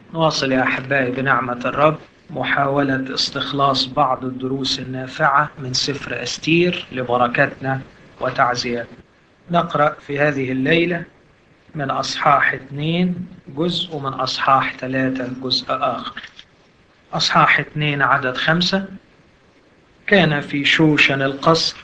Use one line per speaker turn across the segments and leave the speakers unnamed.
نواصل يا أحبائي بنعمة الرب محاولة استخلاص بعض الدروس النافعة من سفر أستير لبركتنا وتعزيتنا نقرأ في هذه الليلة من أصحاح اثنين جزء ومن أصحاح ثلاثة جزء آخر أصحاح اثنين عدد خمسة كان في شوشن القصر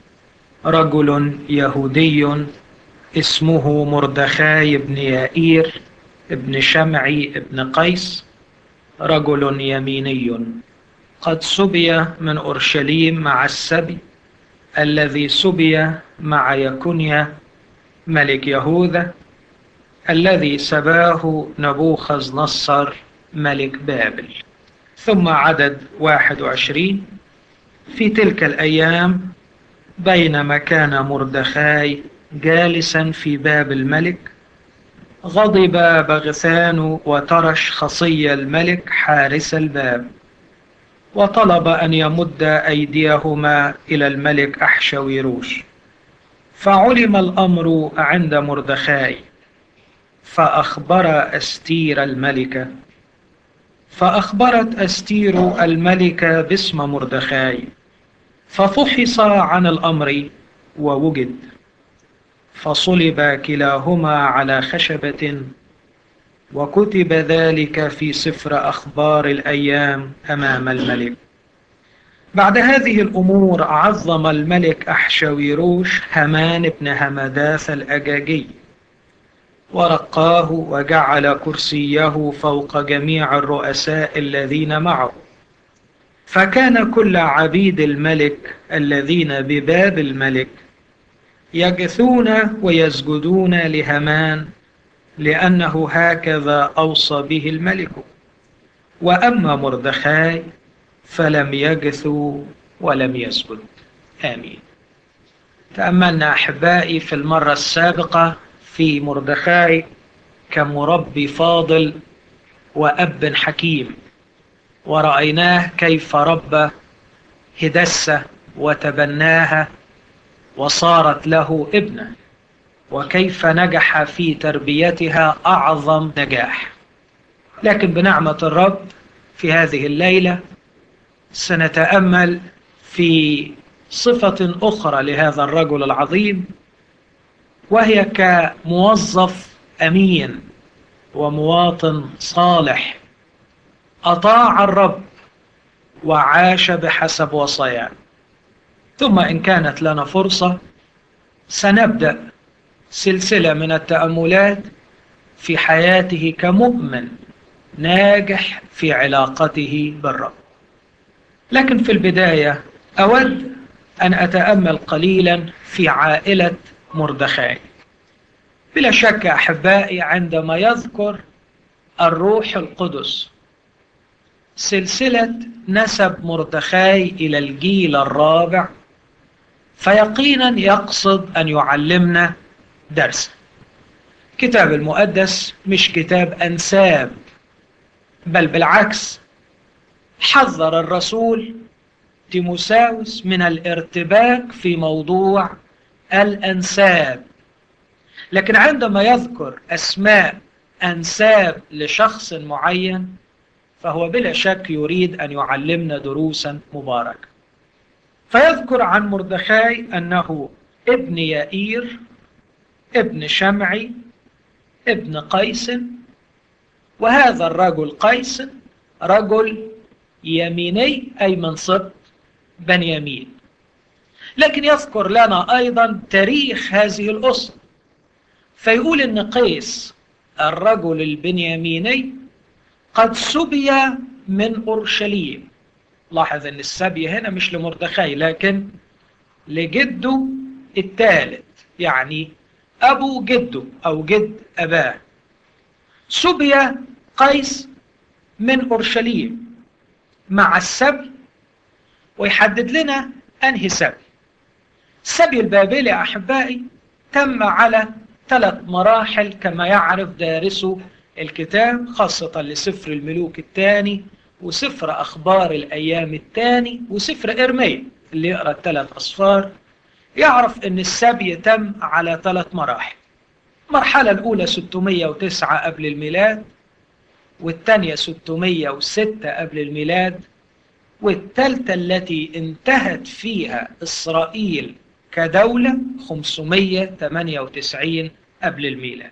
رجل يهودي اسمه مردخاي بن يائير ابن شمعي ابن قيس رجل يميني قد سبي من أورشليم مع السبي الذي سبي مع يكونيا ملك يهوذا الذي سباه نبوخذ نصر ملك بابل ثم عدد واحد وعشرين في تلك الأيام بينما كان مردخاي جالسا في باب الملك غضب بغثان وترش خصي الملك حارس الباب وطلب أن يمد أيديهما إلى الملك أحشويروش فعلم الأمر عند مردخاي فأخبر أستير الملكة فأخبرت أستير الملكة باسم مردخاي ففحص عن الأمر ووجد فصلب كلاهما على خشبة وكتب ذلك في سفر أخبار الأيام أمام الملك بعد هذه الأمور عظم الملك أحشويروش همان بن همداث الأجاجي ورقاه وجعل كرسيه فوق جميع الرؤساء الذين معه فكان كل عبيد الملك الذين بباب الملك يجثون ويسجدون لهمان لأنه هكذا أوصى به الملك وأما مردخاي فلم يجث ولم يسجد آمين تأملنا أحبائي في المرة السابقة في مردخاي كمربي فاضل وأب حكيم ورأيناه كيف ربى هدسة وتبناها وصارت له ابنة وكيف نجح في تربيتها أعظم نجاح لكن بنعمة الرب في هذه الليلة سنتأمل في صفة أخرى لهذا الرجل العظيم وهي كموظف أمين ومواطن صالح أطاع الرب وعاش بحسب وصاياه ثم إن كانت لنا فرصة سنبدأ سلسلة من التأملات في حياته كمؤمن ناجح في علاقته بالرب لكن في البداية أود أن أتأمل قليلا في عائلة مردخاي بلا شك أحبائي عندما يذكر الروح القدس سلسلة نسب مردخاي إلى الجيل الرابع فيقينا يقصد أن يعلمنا درسا كتاب المقدس مش كتاب أنساب بل بالعكس حذر الرسول تيموساوس من الارتباك في موضوع الأنساب لكن عندما يذكر أسماء أنساب لشخص معين فهو بلا شك يريد أن يعلمنا دروسا مباركة فيذكر عن مردخاي أنه ابن يائير ابن شمعي ابن قيس وهذا الرجل قيس رجل يميني أي من سبط بنيامين لكن يذكر لنا أيضا تاريخ هذه الأسرة فيقول أن قيس الرجل البنياميني قد سبي من أورشليم لاحظ أن السبي هنا مش لمردخاي لكن لجده الثالث يعني أبو جده أو جد أباه سبي قيس من أورشليم مع السبي ويحدد لنا أنهي سبي السبي البابلي أحبائي تم على ثلاث مراحل كما يعرف دارسو الكتاب خاصة لسفر الملوك الثاني وسفر أخبار الأيام الثاني وسفر إرميا اللي يقرأ الثلاث أصفار يعرف أن السبي تم على ثلاث مراحل المرحلة الأولى 609 قبل الميلاد والثانية 606 قبل الميلاد والثالثة التي انتهت فيها إسرائيل كدولة 598 قبل الميلاد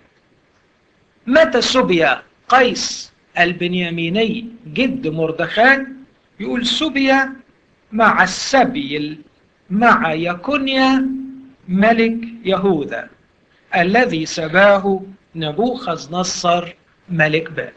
متى سبي قيس البنياميني جد مردخان يقول سبي مع السبي مع يكونيا ملك يهوذا الذي سباه نبوخذ نصر ملك باب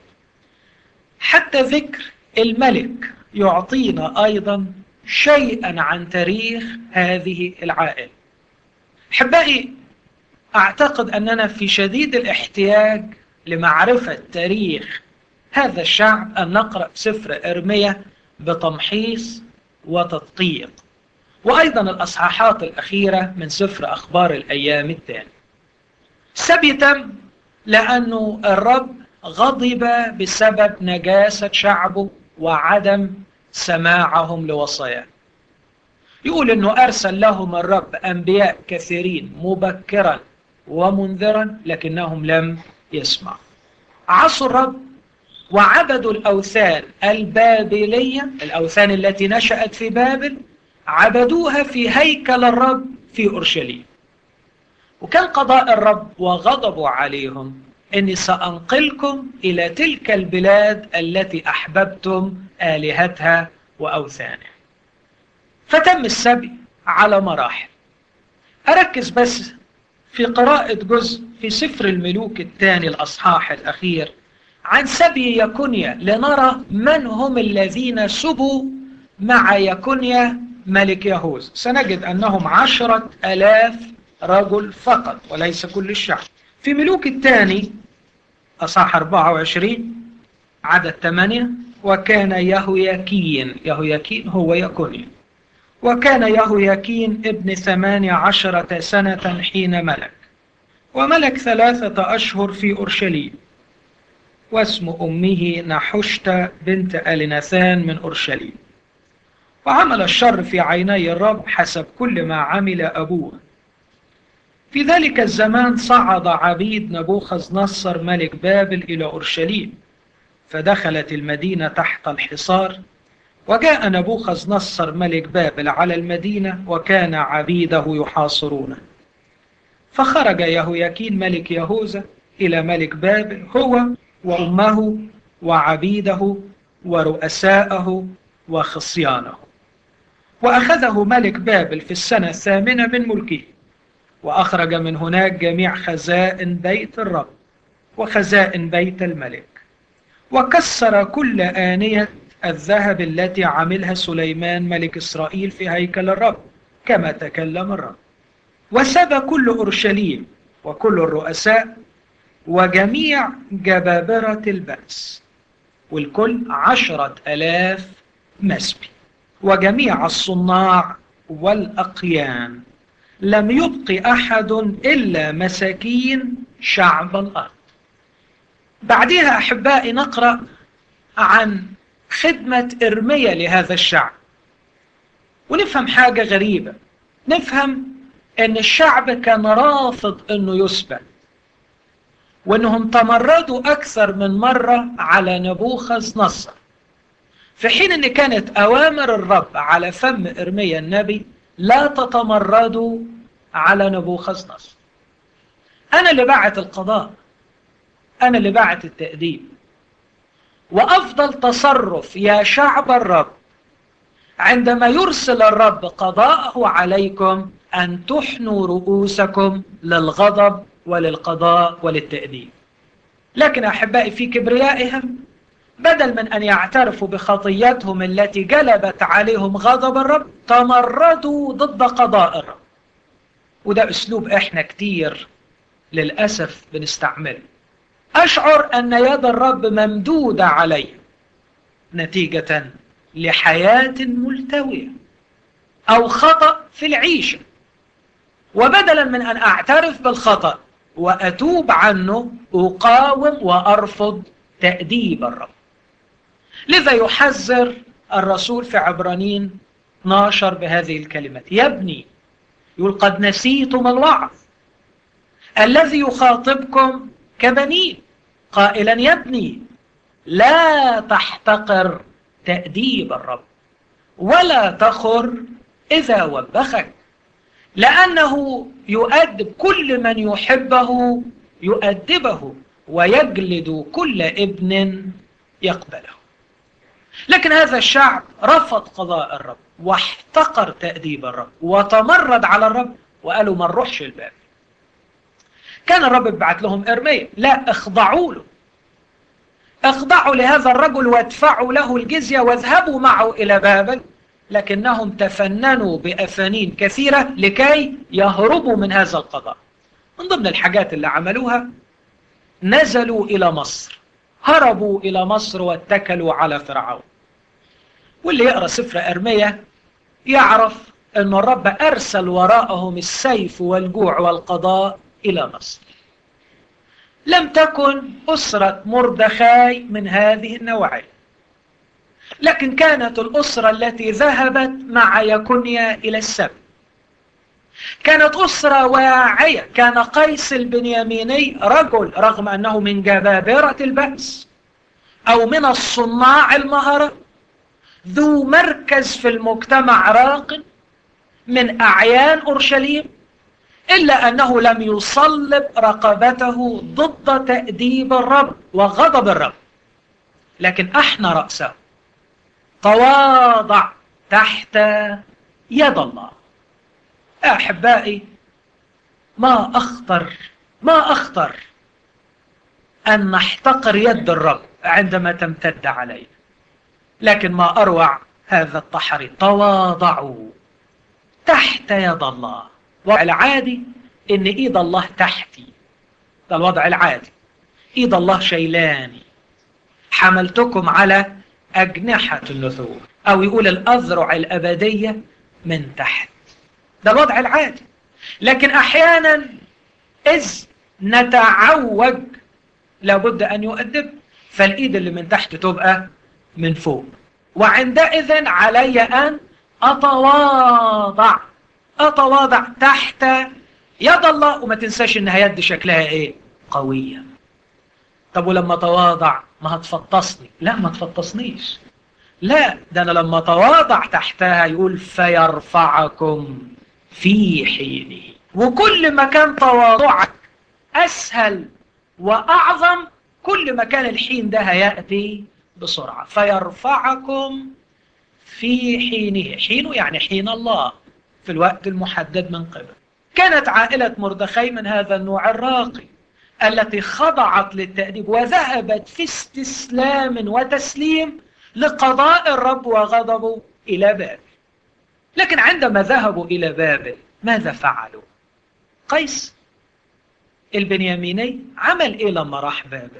حتى ذكر الملك يعطينا أيضا شيئا عن تاريخ هذه العائلة أحبائي أعتقد أننا في شديد الاحتياج لمعرفة تاريخ هذا الشعب أن نقرأ سفر إرميا بتمحيص وتدقيق وأيضا الأصحاحات الأخيرة من سفر أخبار الأيام الثاني السبي تم لأنه الرب غضب بسبب نجاسة شعبه وعدم سماعهم لوصاياه يقول انه ارسل لهم الرب انبياء كثيرين مبكرا ومنذرا لكنهم لم يسمعوا عصوا الرب وعبدوا الاوثان البابليه الاوثان التي نشات في بابل عبدوها في هيكل الرب في اورشليم وكان قضاء الرب وغضبوا عليهم اني سانقلكم الى تلك البلاد التي احببتم الهتها واوثانها فتم السبي على مراحل اركز بس في قراءة جزء في سفر الملوك الثاني الاصحاح الاخير عن سبي يكونيا لنرى من هم الذين سبوا مع يكونيا ملك يهوذا سنجد انهم عشرة الاف رجل فقط وليس كل الشعب في ملوك الثاني أصح 24 عدد 8 وكان يهوياكين يهوياكين هو يكوني وكان يهوياكين ابن ثمانية عشرة سنة حين ملك وملك ثلاثة أشهر في أورشليم واسم أمه نحشت بنت ألنثان من أورشليم وعمل الشر في عيني الرب حسب كل ما عمل أبوه في ذلك الزمان صعد عبيد نبوخذ نصر ملك بابل إلى أورشليم فدخلت المدينة تحت الحصار وجاء نبوخذ نصر ملك بابل على المدينة وكان عبيده يحاصرونه فخرج يهوياكين ملك يهوذا إلى ملك بابل هو وأمه وعبيده ورؤساءه وخصيانه وأخذه ملك بابل في السنة الثامنة من ملكه وأخرج من هناك جميع خزائن بيت الرب وخزائن بيت الملك وكسر كل آنية الذهب التي عملها سليمان ملك إسرائيل في هيكل الرب كما تكلم الرب وسبى كل أورشليم وكل الرؤساء وجميع جبابرة البأس والكل عشرة ألاف مسبي وجميع الصناع والأقيان لم يبق أحد إلا مساكين شعب الأرض بعدها أحبائي نقرأ عن خدمة إرمية لهذا الشعب ونفهم حاجة غريبة نفهم أن الشعب كان رافض أنه يسبى وأنهم تمردوا أكثر من مرة على نبوخذ نصر في حين أن كانت أوامر الرب على فم إرميا النبي لا تتمردوا على نبوخذ نصر أنا اللي بعت القضاء أنا اللي بعت التأديب وأفضل تصرف يا شعب الرب عندما يرسل الرب قضاءه عليكم أن تحنوا رؤوسكم للغضب وللقضاء وللتأديب لكن أحبائي في كبريائهم بدل من أن يعترفوا بخطيتهم التي جلبت عليهم غضب الرب تمردوا ضد قضاء الرب وده أسلوب إحنا كتير للأسف بنستعمله أشعر أن يد الرب ممدودة علي نتيجة لحياة ملتوية أو خطأ في العيشة وبدلا من أن أعترف بالخطأ وأتوب عنه أقاوم وأرفض تأديب الرب لذا يحذر الرسول في عبرانين 12 بهذه الكلمات يا ابني يقول قد نسيتم الوعظ الذي يخاطبكم كبنين قائلا يا ابني لا تحتقر تأديب الرب ولا تخر إذا وبخك لأنه يؤدب كل من يحبه يؤدبه ويجلد كل ابن يقبله لكن هذا الشعب رفض قضاء الرب واحتقر تأديب الرب وتمرد على الرب وقالوا ما نروحش الباب كان الرب يبعت لهم إرمية لا اخضعوا له اخضعوا لهذا الرجل وادفعوا له الجزية واذهبوا معه إلى بابل لكنهم تفننوا بأفانين كثيرة لكي يهربوا من هذا القضاء من ضمن الحاجات اللي عملوها نزلوا إلى مصر هربوا إلى مصر واتكلوا على فرعون واللي يقرأ سفر أرمية يعرف أن الرب أرسل وراءهم السيف والجوع والقضاء إلى مصر لم تكن أسرة مردخاي من هذه النوعية لكن كانت الأسرة التي ذهبت مع يكونيا إلى السبت كانت أسرة واعية كان قيس البنياميني رجل رغم أنه من جبابرة البأس أو من الصناع المهرة ذو مركز في المجتمع راق من أعيان أورشليم إلا أنه لم يصلب رقبته ضد تأديب الرب وغضب الرب لكن أحنى رأسه تواضع تحت يد الله أحبائي ما أخطر ما أخطر أن نحتقر يد الرب عندما تمتد علينا لكن ما أروع هذا التحري تواضعوا تحت يد الله الوضع العادي إن إيد الله تحتي ده الوضع العادي إيد الله شيلاني حملتكم على أجنحة النثور أو يقول الأذرع الأبدية من تحت ده الوضع العادي لكن أحيانا إذ نتعوج لابد أن يؤدب فالإيد اللي من تحت تبقى من فوق وعندئذ علي أن أتواضع أتواضع تحت يد الله وما تنساش إنها يد شكلها إيه قوية طب ولما تواضع ما هتفطسني لا ما تفطسنيش لا ده أنا لما تواضع تحتها يقول فيرفعكم في حينه وكل ما كان تواضعك أسهل وأعظم كل ما كان الحين ده هيأتي بسرعة فيرفعكم في حينه حينه يعني حين الله في الوقت المحدد من قبل كانت عائلة مردخي من هذا النوع الراقي التي خضعت للتأديب وذهبت في استسلام وتسليم لقضاء الرب وغضبه إلى بابل لكن عندما ذهبوا إلى بابل ماذا فعلوا قيس البنياميني عمل إيه لما راح بابل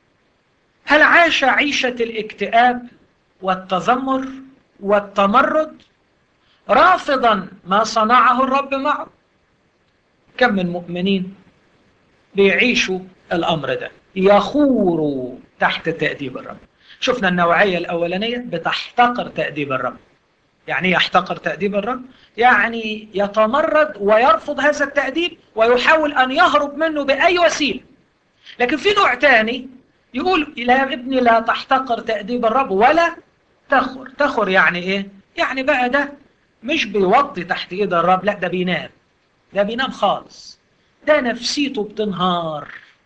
هل عاش عيشة الاكتئاب والتذمر والتمرد رافضا ما صنعه الرب معه كم من مؤمنين بيعيشوا الأمر ده يخوروا تحت تأديب الرب شفنا النوعية الأولانية بتحتقر تأديب الرب يعني يحتقر تأديب الرب يعني يتمرد ويرفض هذا التأديب ويحاول أن يهرب منه بأي وسيلة لكن في نوع تاني يقول يا ابني لا تحتقر تأديب الرب ولا تخر تخر يعني ايه يعني بقى ده مش بيوطي تحت ايد الرب لا ده بينام ده بينام خالص ده نفسيته بتنهار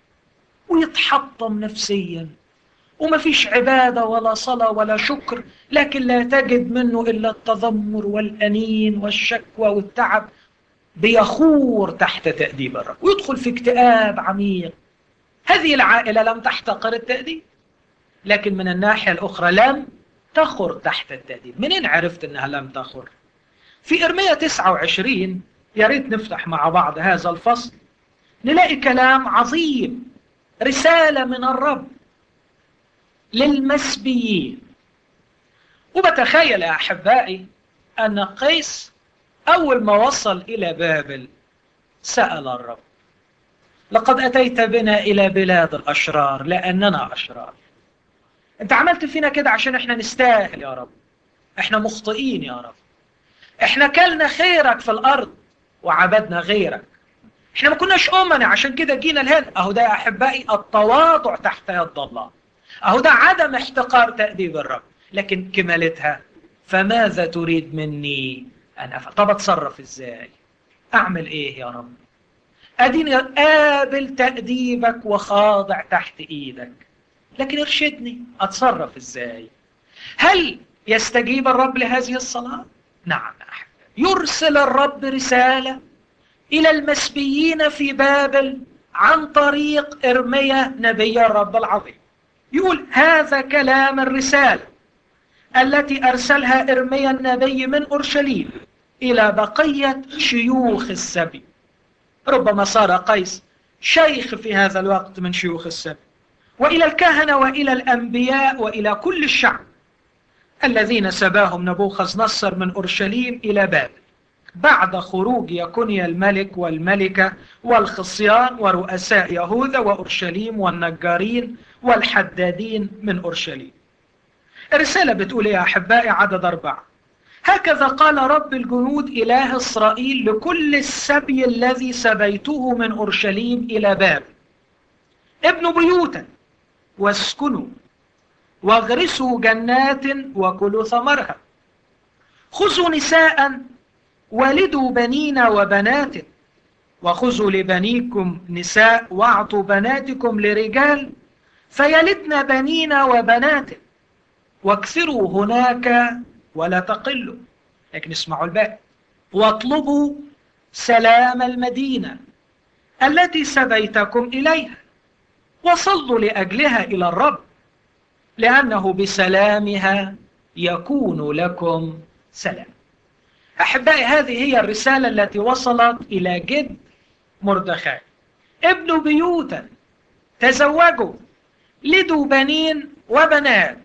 ويتحطم نفسيا ومفيش عبادة ولا صلاة ولا شكر لكن لا تجد منه إلا التذمر والأنين والشكوى والتعب بيخور تحت تأديب الرب ويدخل في اكتئاب عميق هذه العائلة لم تحتقر التأديب لكن من الناحية الأخرى لم تخر تحت التأديب منين عرفت أنها لم تخر في إرمية 29 يا ريت نفتح مع بعض هذا الفصل نلاقي كلام عظيم رسالة من الرب للمسبيين وبتخيل يا أحبائي أن قيس أول ما وصل إلى بابل سأل الرب لقد أتيت بنا إلى بلاد الأشرار لأننا أشرار أنت عملت فينا كده عشان إحنا نستاهل يا رب إحنا مخطئين يا رب إحنا كلنا خيرك في الأرض وعبدنا غيرك إحنا ما كناش أمنا عشان كده جينا لهنا أهو ده يا أحبائي التواضع تحت يد الله أهو ده عدم احتقار تأديب الرب لكن كمالتها فماذا تريد مني أن أفعل طب أتصرف إزاي أعمل إيه يا رب أديني قابل تأديبك وخاضع تحت إيدك لكن ارشدني أتصرف إزاي هل يستجيب الرب لهذه الصلاة نعم أحب يرسل الرب رسالة إلى المسبيين في بابل عن طريق إرميا نبي الرب العظيم يقول هذا كلام الرسالة التي أرسلها إرميا النبي من أورشليم إلى بقية شيوخ السبي ربما صار قيس شيخ في هذا الوقت من شيوخ السبي وإلى الكهنة وإلى الأنبياء وإلى كل الشعب الذين سباهم نبوخذ نصر من أورشليم إلى بابل بعد خروج يكونيا الملك والملكة والخصيان ورؤساء يهوذا وأورشليم والنجارين والحدادين من أورشليم الرسالة بتقول يا أحبائي عدد أربعة هكذا قال رب الجنود إله إسرائيل لكل السبي الذي سبيته من أورشليم إلى بابل ابنوا بيوتا واسكنوا واغرسوا جنات وكلوا ثمرها خذوا نساء ولدوا بنين وبنات وخذوا لبنيكم نساء واعطوا بناتكم لرجال فيلدن بنين وبنات واكثروا هناك ولا تقلوا لكن اسمعوا الباقي واطلبوا سلام المدينة التي سبيتكم إليها وصلوا لأجلها إلى الرب لأنه بسلامها يكون لكم سلام أحبائي هذه هي الرسالة التي وصلت إلى جد مردخاي ابنوا بيوتا تزوجوا لدوا بنين وبنات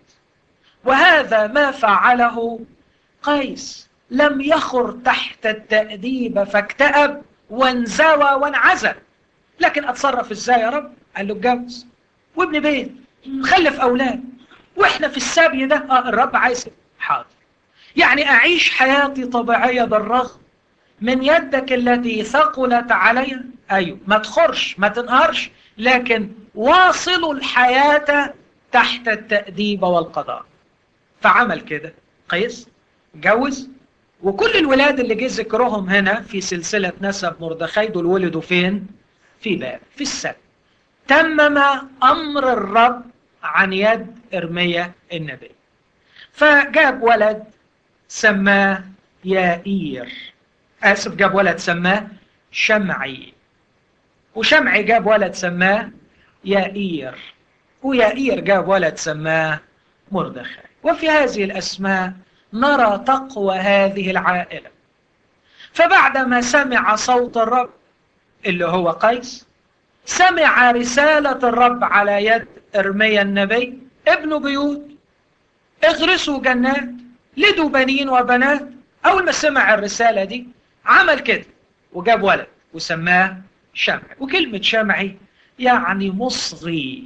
وهذا ما فعله قيس لم يخر تحت التأديب فاكتئب وانزوى وانعزل لكن اتصرف ازاي يا رب قال له اتجوز وابن بيت خلف اولاد واحنا في السبي ده آه الرب عايز حاضر يعني اعيش حياتي طبيعيه بالرغم من يدك التي ثقلت علي ايوه ما تخرش ما تنهارش لكن واصلوا الحياه تحت التأديب والقضاء فعمل كده قيس جوز وكل الولاد اللي جه ذكرهم هنا في سلسلة نسب مردخي دول ولدوا فين؟ في باب في السبت تمم أمر الرب عن يد إرميا النبي فجاب ولد سماه يائير آسف جاب ولد سماه شمعي وشمعي جاب ولد سماه يائير ويائير جاب ولد سماه مردخي وفي هذه الأسماء نرى تقوى هذه العائلة فبعدما سمع صوت الرب اللي هو قيس سمع رسالة الرب على يد إرميا النبي ابن بيوت اغرسوا جنات لدوا بنين وبنات أول ما سمع الرسالة دي عمل كده وجاب ولد وسماه شمعي وكلمة شمعي يعني مصغي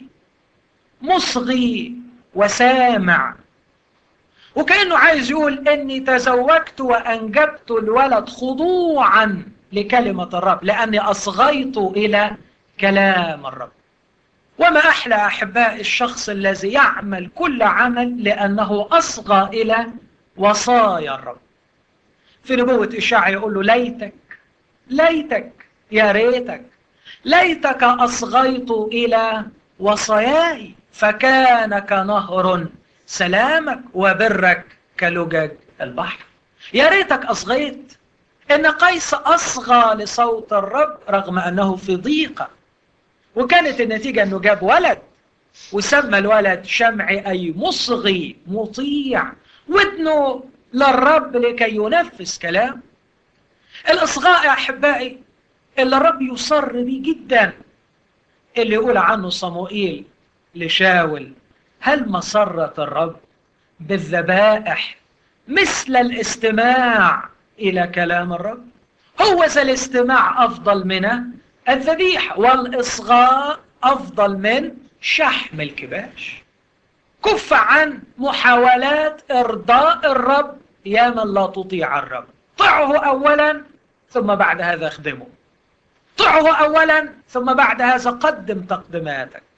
مصغي وسامع وكأنه عايز يقول اني تزوجت وانجبت الولد خضوعا لكلمة الرب لاني اصغيت الى كلام الرب وما احلى احباء الشخص الذي يعمل كل عمل لانه اصغى الى وصايا الرب في نبوة اشاعة يقول له ليتك ليتك يا ريتك ليتك اصغيت الى وصاياي فكان كنهر سلامك وبرك كلجج البحر يا ريتك أصغيت إن قيس أصغى لصوت الرب رغم أنه في ضيقة وكانت النتيجة أنه جاب ولد وسمى الولد شمعي أي مصغي مطيع ودنه للرب لكي ينفذ كلام الإصغاء يا أحبائي اللي الرب يصر بيه جدا اللي يقول عنه صموئيل لشاول هل مسرة الرب بالذبائح مثل الاستماع إلى كلام الرب هو ذا الاستماع أفضل من الذبيحة والإصغاء أفضل من شحم الكباش كف عن محاولات إرضاء الرب يا من لا تطيع الرب طعه أولا ثم بعد هذا اخدمه طعه أولا ثم بعد هذا قدم تقدماتك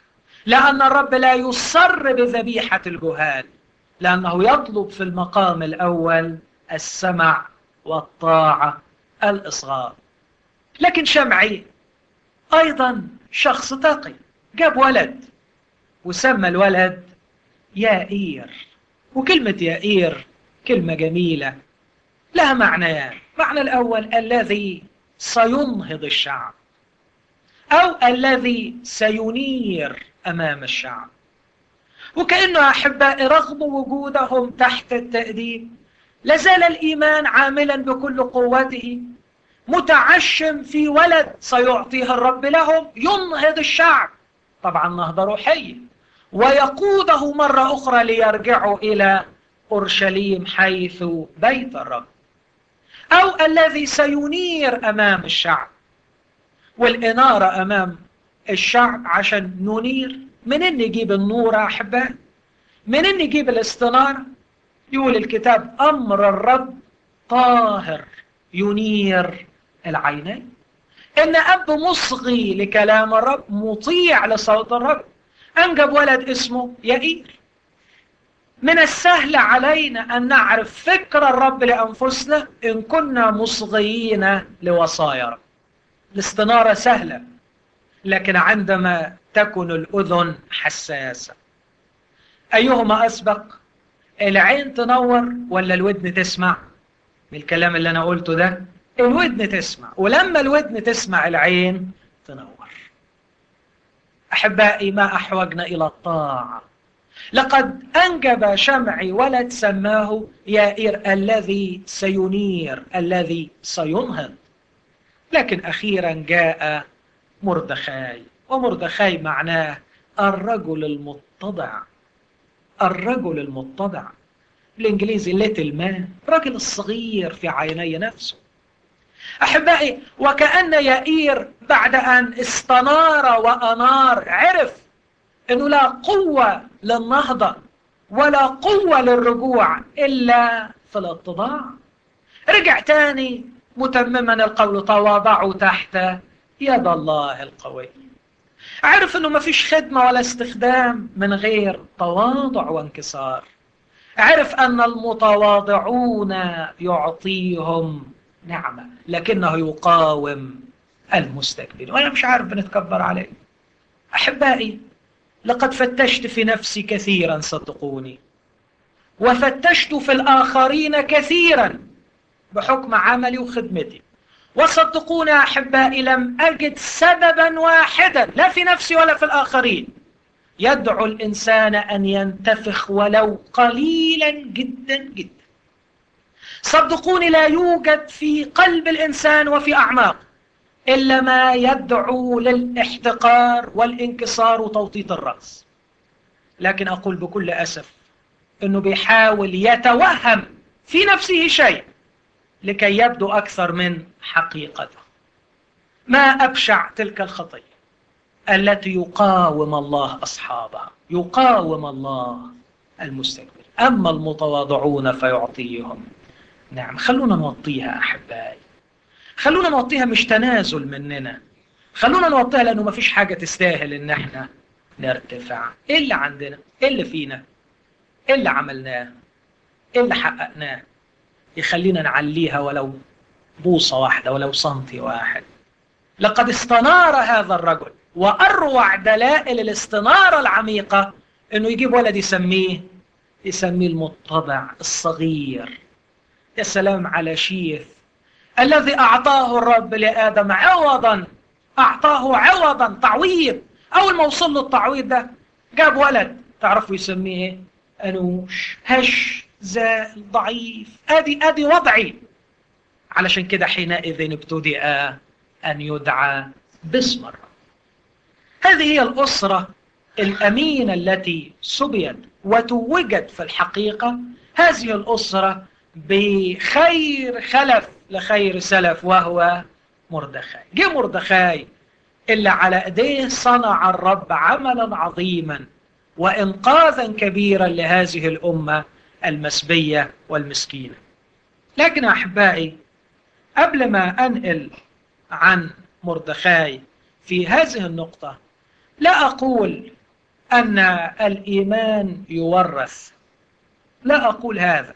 لأن الرب لا يصر بذبيحة الجهال لأنه يطلب في المقام الأول السمع والطاعة الإصغاء لكن شمعي أيضا شخص تقي جاب ولد وسمى الولد يائير وكلمة يائير كلمة جميلة لها معنيان معنى الأول الذي سينهض الشعب أو الذي سينير أمام الشعب وكأنه أحبائي رغم وجودهم تحت التأديب لازال الإيمان عاملا بكل قوته متعشم في ولد سيعطيه الرب لهم ينهض الشعب طبعا نهضة روحية ويقوده مرة أخرى ليرجعوا إلى أورشليم حيث بيت الرب أو الذي سينير أمام الشعب والإنارة أمام الشعب عشان ننير منين نجيب النور يا أحبائي منين نجيب الاستنارة يقول الكتاب أمر الرب طاهر ينير العينين إن أب مصغي لكلام الرب مطيع لصوت الرب أنجب ولد اسمه يئير من السهل علينا أن نعرف فكر الرب لأنفسنا إن كنا مصغيين لوصايا رب الاستنارة سهلة لكن عندما تكن الأذن حساسة أيهما أسبق العين تنور ولا الودن تسمع بالكلام اللي أنا قلته ده الودن تسمع ولما الودن تسمع العين تنور أحبائي ما أحوجنا إلى الطاعة لقد أنجب شمعي ولد سماه يائر الذي سينير الذي سينهض لكن أخيرا جاء مردخاي ومردخاي معناه الرجل المتضع الرجل المتضع بالإنجليزي ليتل مان الرجل الصغير في عيني نفسه أحبائي وكأن يائير بعد أن استنار وأنار عرف أنه لا قوة للنهضة ولا قوة للرجوع إلا في الاتضاع رجع تاني متمما القول تواضعوا تحت يد الله القوي عرف أنه ما فيش خدمة ولا استخدام من غير تواضع وانكسار عرف أن المتواضعون يعطيهم نعمة لكنه يقاوم المستكبرين وأنا مش عارف بنتكبر عليه أحبائي لقد فتشت في نفسي كثيرا صدقوني وفتشت في الآخرين كثيرا بحكم عملي وخدمتي وصدقوني يا أحبائي لم أجد سببا واحدا لا في نفسي ولا في الآخرين يدعو الإنسان أن ينتفخ ولو قليلا جدا جدا صدقوني لا يوجد في قلب الإنسان وفي أعماق إلا ما يدعو للاحتقار والانكسار وتوطيط الرأس لكن أقول بكل أسف أنه بيحاول يتوهم في نفسه شيء لكي يبدو أكثر من حقيقته ما أبشع تلك الخطية التي يقاوم الله أصحابها يقاوم الله المستكبر أما المتواضعون فيعطيهم نعم خلونا نوطيها أحبائي خلونا نوطيها مش تنازل مننا خلونا نوطيها لأنه ما فيش حاجة تستاهل إن احنا نرتفع إيه اللي عندنا إيه اللي فينا إيه اللي عملناه إيه اللي حققناه يخلينا نعليها ولو بوصة واحدة ولو سنتي واحد لقد استنار هذا الرجل وأروع دلائل الاستنارة العميقة أنه يجيب ولد يسميه يسميه المتضع الصغير يا سلام على شيث الذي أعطاه الرب لآدم عوضا أعطاه عوضا تعويض أول ما وصل له التعويض ده جاب ولد تعرفوا يسميه أنوش هش زال ضعيف أدي أدي وضعي علشان كده حينئذ ابتدأ أن يدعى باسم الرب هذه هي الأسرة الأمينة التي سبيت وتوجت في الحقيقة هذه الأسرة بخير خلف لخير سلف وهو مردخاي جه مردخاي اللي على ايديه صنع الرب عملا عظيما وانقاذا كبيرا لهذه الامه المسبيه والمسكينه لكن احبائي قبل ما انقل عن مردخاي في هذه النقطه لا اقول أن الإيمان يورث لا أقول هذا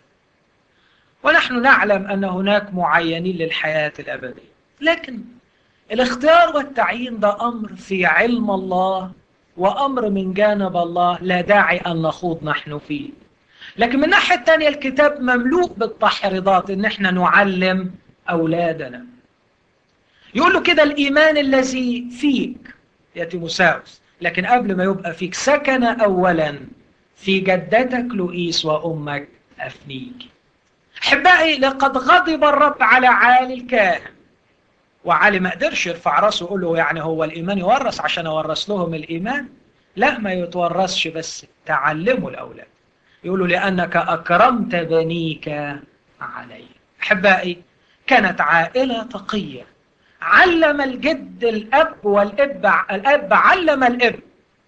ونحن نعلم أن هناك معينين للحياة الأبدية لكن الاختيار والتعيين ده أمر في علم الله وأمر من جانب الله لا داعي أن نخوض نحن فيه لكن من الناحية الثانية الكتاب مملوء بالتحريضات ان احنا نعلم اولادنا يقول له كده الايمان الذي فيك يا تيموساوس لكن قبل ما يبقى فيك سكن اولا في جدتك لؤيس وامك افنيك احبائي لقد غضب الرب على عالي الكاهن وعلي ما قدرش يرفع راسه ويقول له يعني هو الايمان يورث عشان اورث لهم الايمان لا ما يتورثش بس تعلموا الاولاد يقولوا لأنك أكرمت بنيك علي أحبائي كانت عائلة تقية علم الجد الأب والأب الأب علم الأب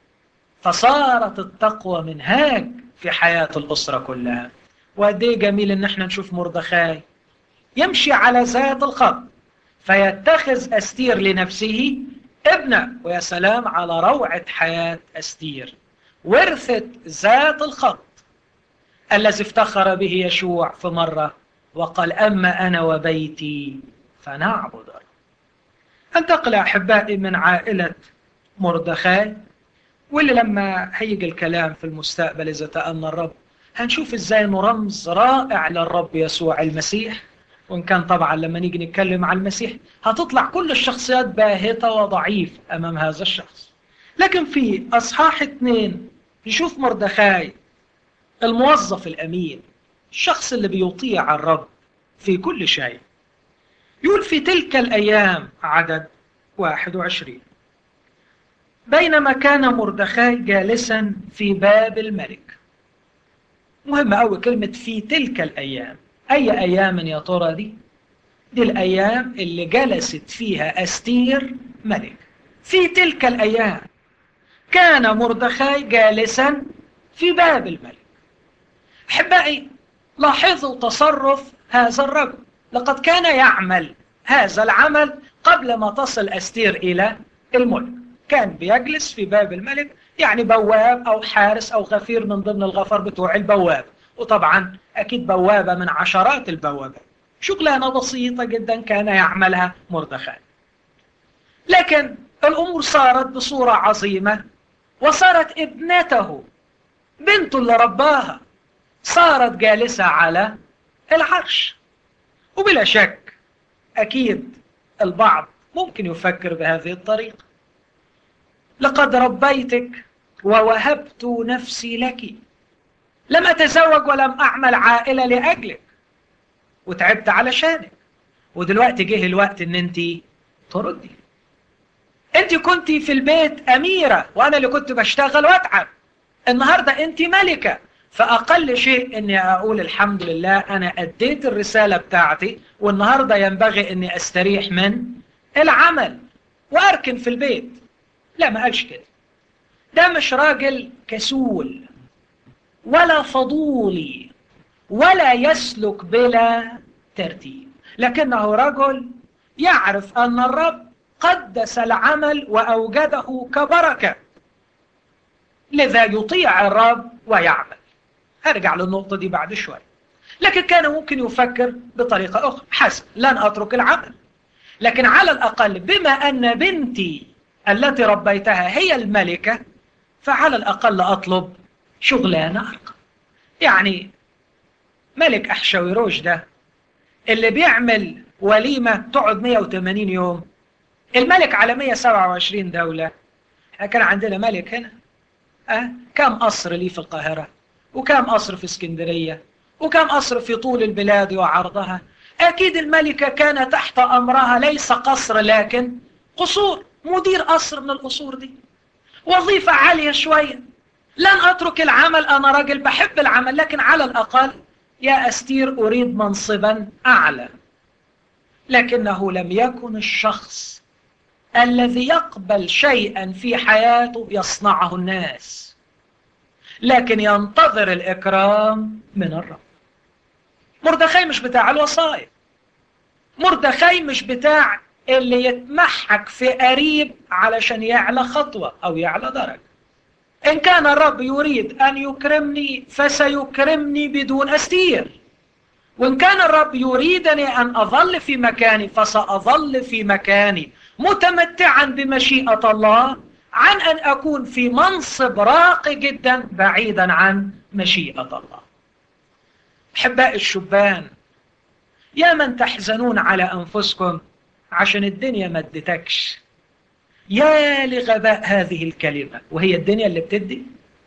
فصارت التقوى منهاج في حياة الأسرة كلها وقد جميل إن احنا نشوف مردخاي يمشي على ذات الخط فيتخذ أستير لنفسه ابنه ويا سلام على روعة حياة أستير ورثت ذات الخط الذي افتخر به يشوع في مرة وقال أما أنا وبيتي فنعبد انتقل أحبائي من عائلة مردخاي واللي لما هيجي الكلام في المستقبل إذا تأمن الرب هنشوف إزاي إنه رمز رائع للرب يسوع المسيح وإن كان طبعا لما نيجي نتكلم عن المسيح هتطلع كل الشخصيات باهتة وضعيف أمام هذا الشخص لكن في أصحاح اثنين نشوف مردخاي الموظف الأمين الشخص اللي بيطيع الرب في كل شيء يقول في تلك الأيام عدد 21 بينما كان مردخاي جالسا في باب الملك مهم أوي كلمة في تلك الأيام أي أيام يا ترى دي؟ دي الأيام اللي جلست فيها أستير ملك في تلك الأيام كان مردخاي جالسا في باب الملك أحبائي لاحظوا تصرف هذا الرجل لقد كان يعمل هذا العمل قبل ما تصل أستير إلى الملك كان بيجلس في باب الملك يعني بواب أو حارس أو غفير من ضمن الغفر بتوع البواب وطبعا أكيد بوابة من عشرات البوابات شغلانة بسيطة جدا كان يعملها مردخاي لكن الأمور صارت بصورة عظيمة وصارت ابنته بنته اللي رباها صارت جالسة على العرش وبلا شك أكيد البعض ممكن يفكر بهذه الطريقة لقد ربيتك ووهبت نفسي لك لم أتزوج ولم أعمل عائلة لأجلك وتعبت علشانك ودلوقتي جه الوقت ان انت تردي انت كنت في البيت أميرة وأنا اللي كنت بشتغل وأتعب النهاردة انت ملكة فأقل شيء أني أقول الحمد لله أنا أديت الرسالة بتاعتي والنهاردة ينبغي أني أستريح من العمل وأركن في البيت لا ما قالش كده ده مش راجل كسول ولا فضولي ولا يسلك بلا ترتيب لكنه رجل يعرف أن الرب قدس العمل وأوجده كبركة لذا يطيع الرب ويعمل هرجع للنقطة دي بعد شوي لكن كان ممكن يفكر بطريقة أخرى حسن لن أترك العمل لكن على الأقل بما أن بنتي التي ربيتها هي الملكة فعلى الأقل أطلب شغلانة أرقى يعني ملك أحشويروش ده اللي بيعمل وليمة تقعد 180 يوم الملك على 127 دولة احنا كان عندنا ملك هنا أه؟ كم قصر لي في القاهرة وكم قصر في اسكندرية وكم قصر في طول البلاد وعرضها أكيد الملكة كان تحت أمرها ليس قصر لكن قصور مدير قصر من القصور دي وظيفة عالية شوية لن أترك العمل أنا راجل بحب العمل لكن على الأقل يا أستير أريد منصبا أعلى لكنه لم يكن الشخص الذي يقبل شيئا في حياته يصنعه الناس لكن ينتظر الإكرام من الرب مردخي مش بتاع الوصايا مردخي مش بتاع اللي يتمحك في قريب علشان يعلى خطوة أو يعلى درجة إن كان الرب يريد أن يكرمني فسيكرمني بدون أستير وإن كان الرب يريدني أن أظل في مكاني فسأظل في مكاني متمتعا بمشيئة الله عن أن أكون في منصب راقي جدا بعيدا عن مشيئة الله أحباء الشبان يا من تحزنون على أنفسكم عشان الدنيا ما ادتكش يا لغباء هذه الكلمة وهي الدنيا اللي بتدي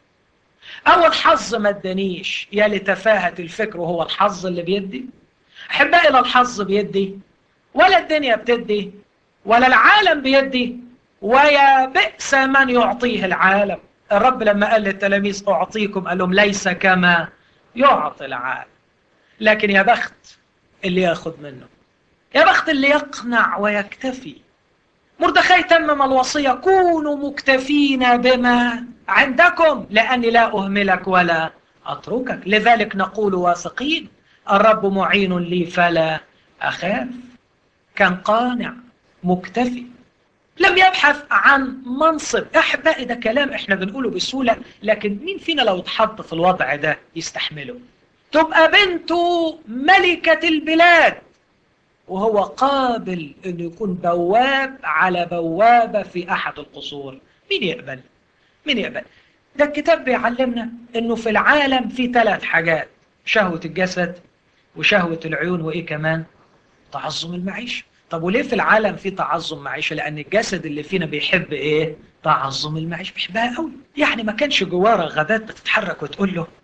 أو الحظ ما ادانيش يا لتفاهة الفكر وهو الحظ اللي بيدي أحبائي لا الحظ بيدي ولا الدنيا بتدي ولا العالم بيدي ويا بئس من يعطيه العالم الرب لما قال للتلاميذ أعطيكم قال لهم ليس كما يعطي العالم لكن يا بخت اللي ياخد منه يا بخت اللي يقنع ويكتفي مردخي تمم الوصية كونوا مكتفين بما عندكم لأني لا أهملك ولا أتركك لذلك نقول واثقين الرب معين لي فلا أخاف كان قانع مكتفي لم يبحث عن منصب احبائي ده كلام احنا بنقوله بسهولة لكن مين فينا لو اتحط في الوضع ده يستحمله تبقى بنته ملكة البلاد وهو قابل انه يكون بواب على بوابة في احد القصور مين يقبل مين يقبل ده الكتاب بيعلمنا انه في العالم في ثلاث حاجات شهوة الجسد وشهوة العيون وايه كمان تعظم المعيشة طب وليه في العالم في تعظم معيشة لان الجسد اللي فينا بيحب ايه تعظم المعيشة بيحبها قوي يعني ما كانش جواه رغبات بتتحرك وتقول له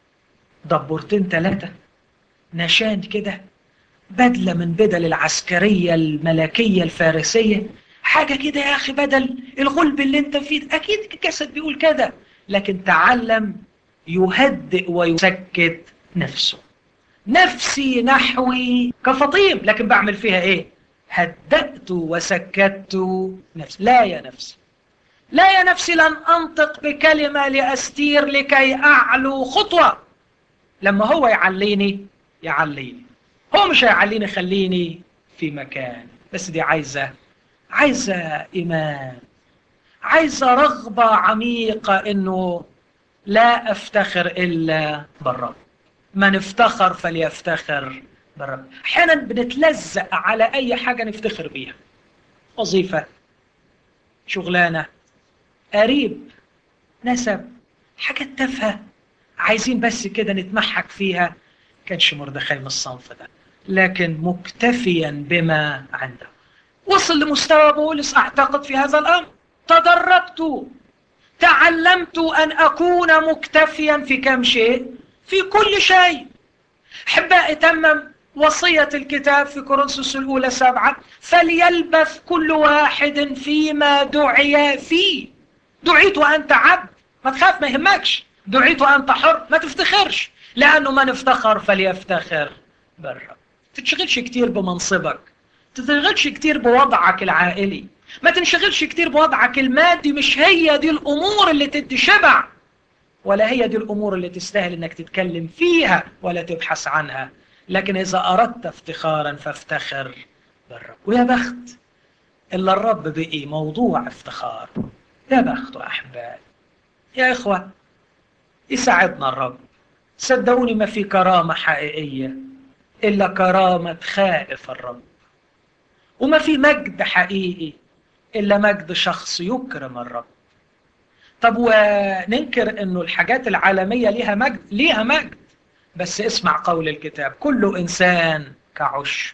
دبورتين ثلاثة نشان كده بدلة من بدل العسكرية الملكية الفارسية حاجة كده يا أخي بدل الغلب اللي انت فيه أكيد الجسد بيقول كده لكن تعلم يهدئ ويسكت نفسه نفسي نحوي كفطيم لكن بعمل فيها ايه هدأت وسكت نفسي لا يا نفسي لا يا نفسي لن أنطق بكلمة لأستير لكي أعلو خطوة لما هو يعليني يعليني هو مش هيعليني خليني في مكان بس دي عايزة عايزة إيمان عايزة رغبة عميقة إنه لا أفتخر إلا بالرب من افتخر فليفتخر بالرب أحيانا بنتلزق على أي حاجة نفتخر بيها وظيفة شغلانة قريب نسب حاجات تافهة عايزين بس كده نتمحك فيها كانش مردخي من الصنف ده لكن مكتفيا بما عنده وصل لمستوى بولس أعتقد في هذا الأمر تدربت تعلمت أن أكون مكتفيا في كم شيء في كل شيء أحبائي تمم وصية الكتاب في كورنثوس الأولى سبعة فليلبث كل واحد فيما دعي فيه دعيت وأنت عبد ما تخاف ما يهمكش دعيت وأنت حر ما تفتخرش لأنه من افتخر فليفتخر بالرب تتشغلش كتير بمنصبك تتشغلش كتير بوضعك العائلي ما تنشغلش كتير بوضعك المادي مش هي دي الأمور اللي تدي شبع ولا هي دي الأمور اللي تستاهل انك تتكلم فيها ولا تبحث عنها لكن إذا أردت افتخارا فافتخر بالرب ويا بخت إلا الرب بقي موضوع افتخار يا بخت أحبائي يا إخوة يساعدنا الرب صدقوني ما في كرامة حقيقية إلا كرامة خائف الرب وما في مجد حقيقي إلا مجد شخص يكرم الرب طب وننكر انه الحاجات العالمية ليها مجد ليها مجد بس اسمع قول الكتاب كل انسان كعش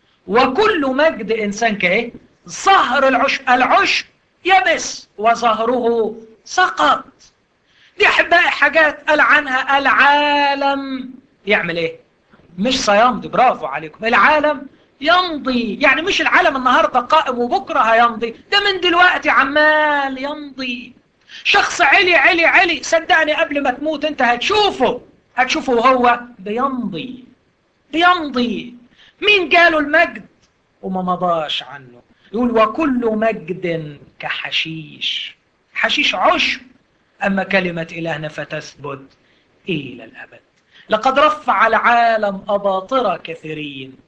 وكل مجد انسان كايه ظهر العش العش يبس وظهره سقط دي احبائي حاجات قال عنها العالم يعمل ايه مش سيمضي برافو عليكم العالم يمضي يعني مش العالم النهارده قائم وبكره هيمضي ده من دلوقتي عمال يمضي شخص علي علي علي صدقني قبل ما تموت انت هتشوفه هتشوفه وهو بيمضي بيمضي مين جاله المجد وما مضاش عنه يقول وكل مجد كحشيش حشيش عشب أما كلمة إلهنا فتثبت إلى الأبد لقد رفع العالم أباطرة كثيرين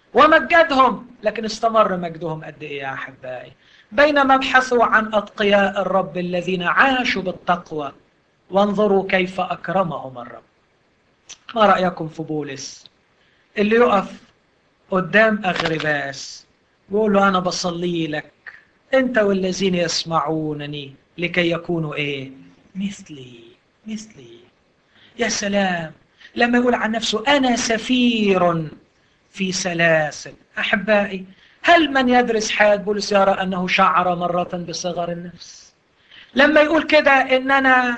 ومجدهم لكن استمر مجدهم قد إيه يا أحبائي بينما ابحثوا عن أتقياء الرب الذين عاشوا بالتقوى وانظروا كيف أكرمهم الرب ما رأيكم في بولس اللي يقف قدام أغرباس ويقول له أنا بصلي لك أنت والذين يسمعونني لكي يكونوا إيه مثلي مثلي يا سلام لما يقول عن نفسه أنا سفير في سلاسل أحبائي هل من يدرس حياة بولس يرى أنه شعر مرة بصغر النفس لما يقول كده إننا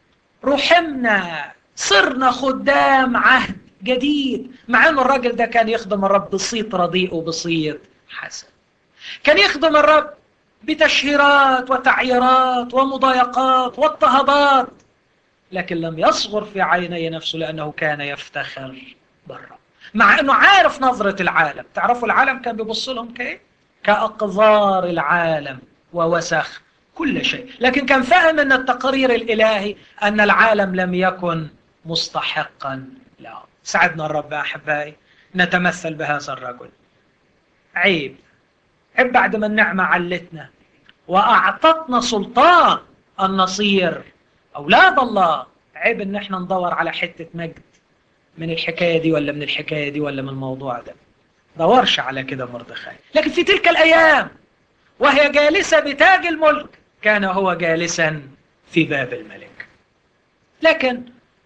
رحمنا صرنا خدام عهد جديد مع أنه الراجل ده كان يخدم الرب بصيت رديء وبصيت حسن كان يخدم الرب بتشهيرات وتعييرات ومضايقات واضطهادات لكن لم يصغر في عيني نفسه لأنه كان يفتخر بالرب مع أنه عارف نظرة العالم تعرفوا العالم كان بيبص لهم كإيه؟ كأقذار العالم ووسخ كل شيء لكن كان فاهم أن التقرير الإلهي أن العالم لم يكن مستحقا له سعدنا الرب أحبائي نتمثل بهذا الرجل عيب عيب بعد ما النعمة علتنا وأعطتنا سلطان أن نصير أولاد الله عيب أن احنا ندور على حتة مجد من الحكاية دي ولا من الحكاية دي ولا من الموضوع ده دورش على كده مردخاي لكن في تلك الأيام وهي جالسة بتاج الملك كان هو جالسا في باب الملك لكن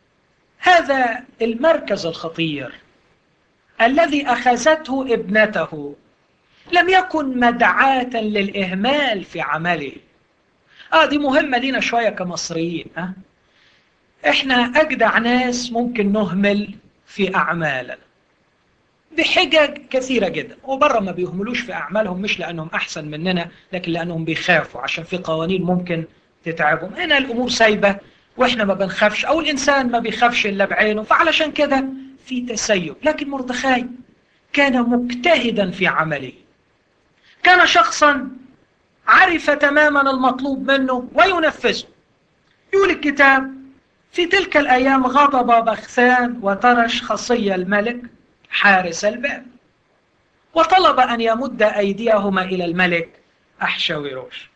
هذا المركز الخطير الذي أخذته ابنته لم يكن مدعاة للإهمال في عمله آه دي مهمة لينا شوية كمصريين أه؟ إحنا أجدع ناس ممكن نهمل في أعمالنا بحجج كثيرة جدا وبره ما بيهملوش في أعمالهم مش لأنهم أحسن مننا لكن لأنهم بيخافوا عشان في قوانين ممكن تتعبهم هنا الأمور سايبة وإحنا ما بنخافش أو الإنسان ما بيخافش إلا بعينه فعلشان كده في تسيب لكن مردخاي كان مجتهدا في عمله كان شخصا عرف تماما المطلوب منه وينفذه يقول الكتاب في تلك الأيام غضب بخسان وترش خصي الملك حارس الباب وطلب أن يمد أيديهما إلى الملك أحشويروش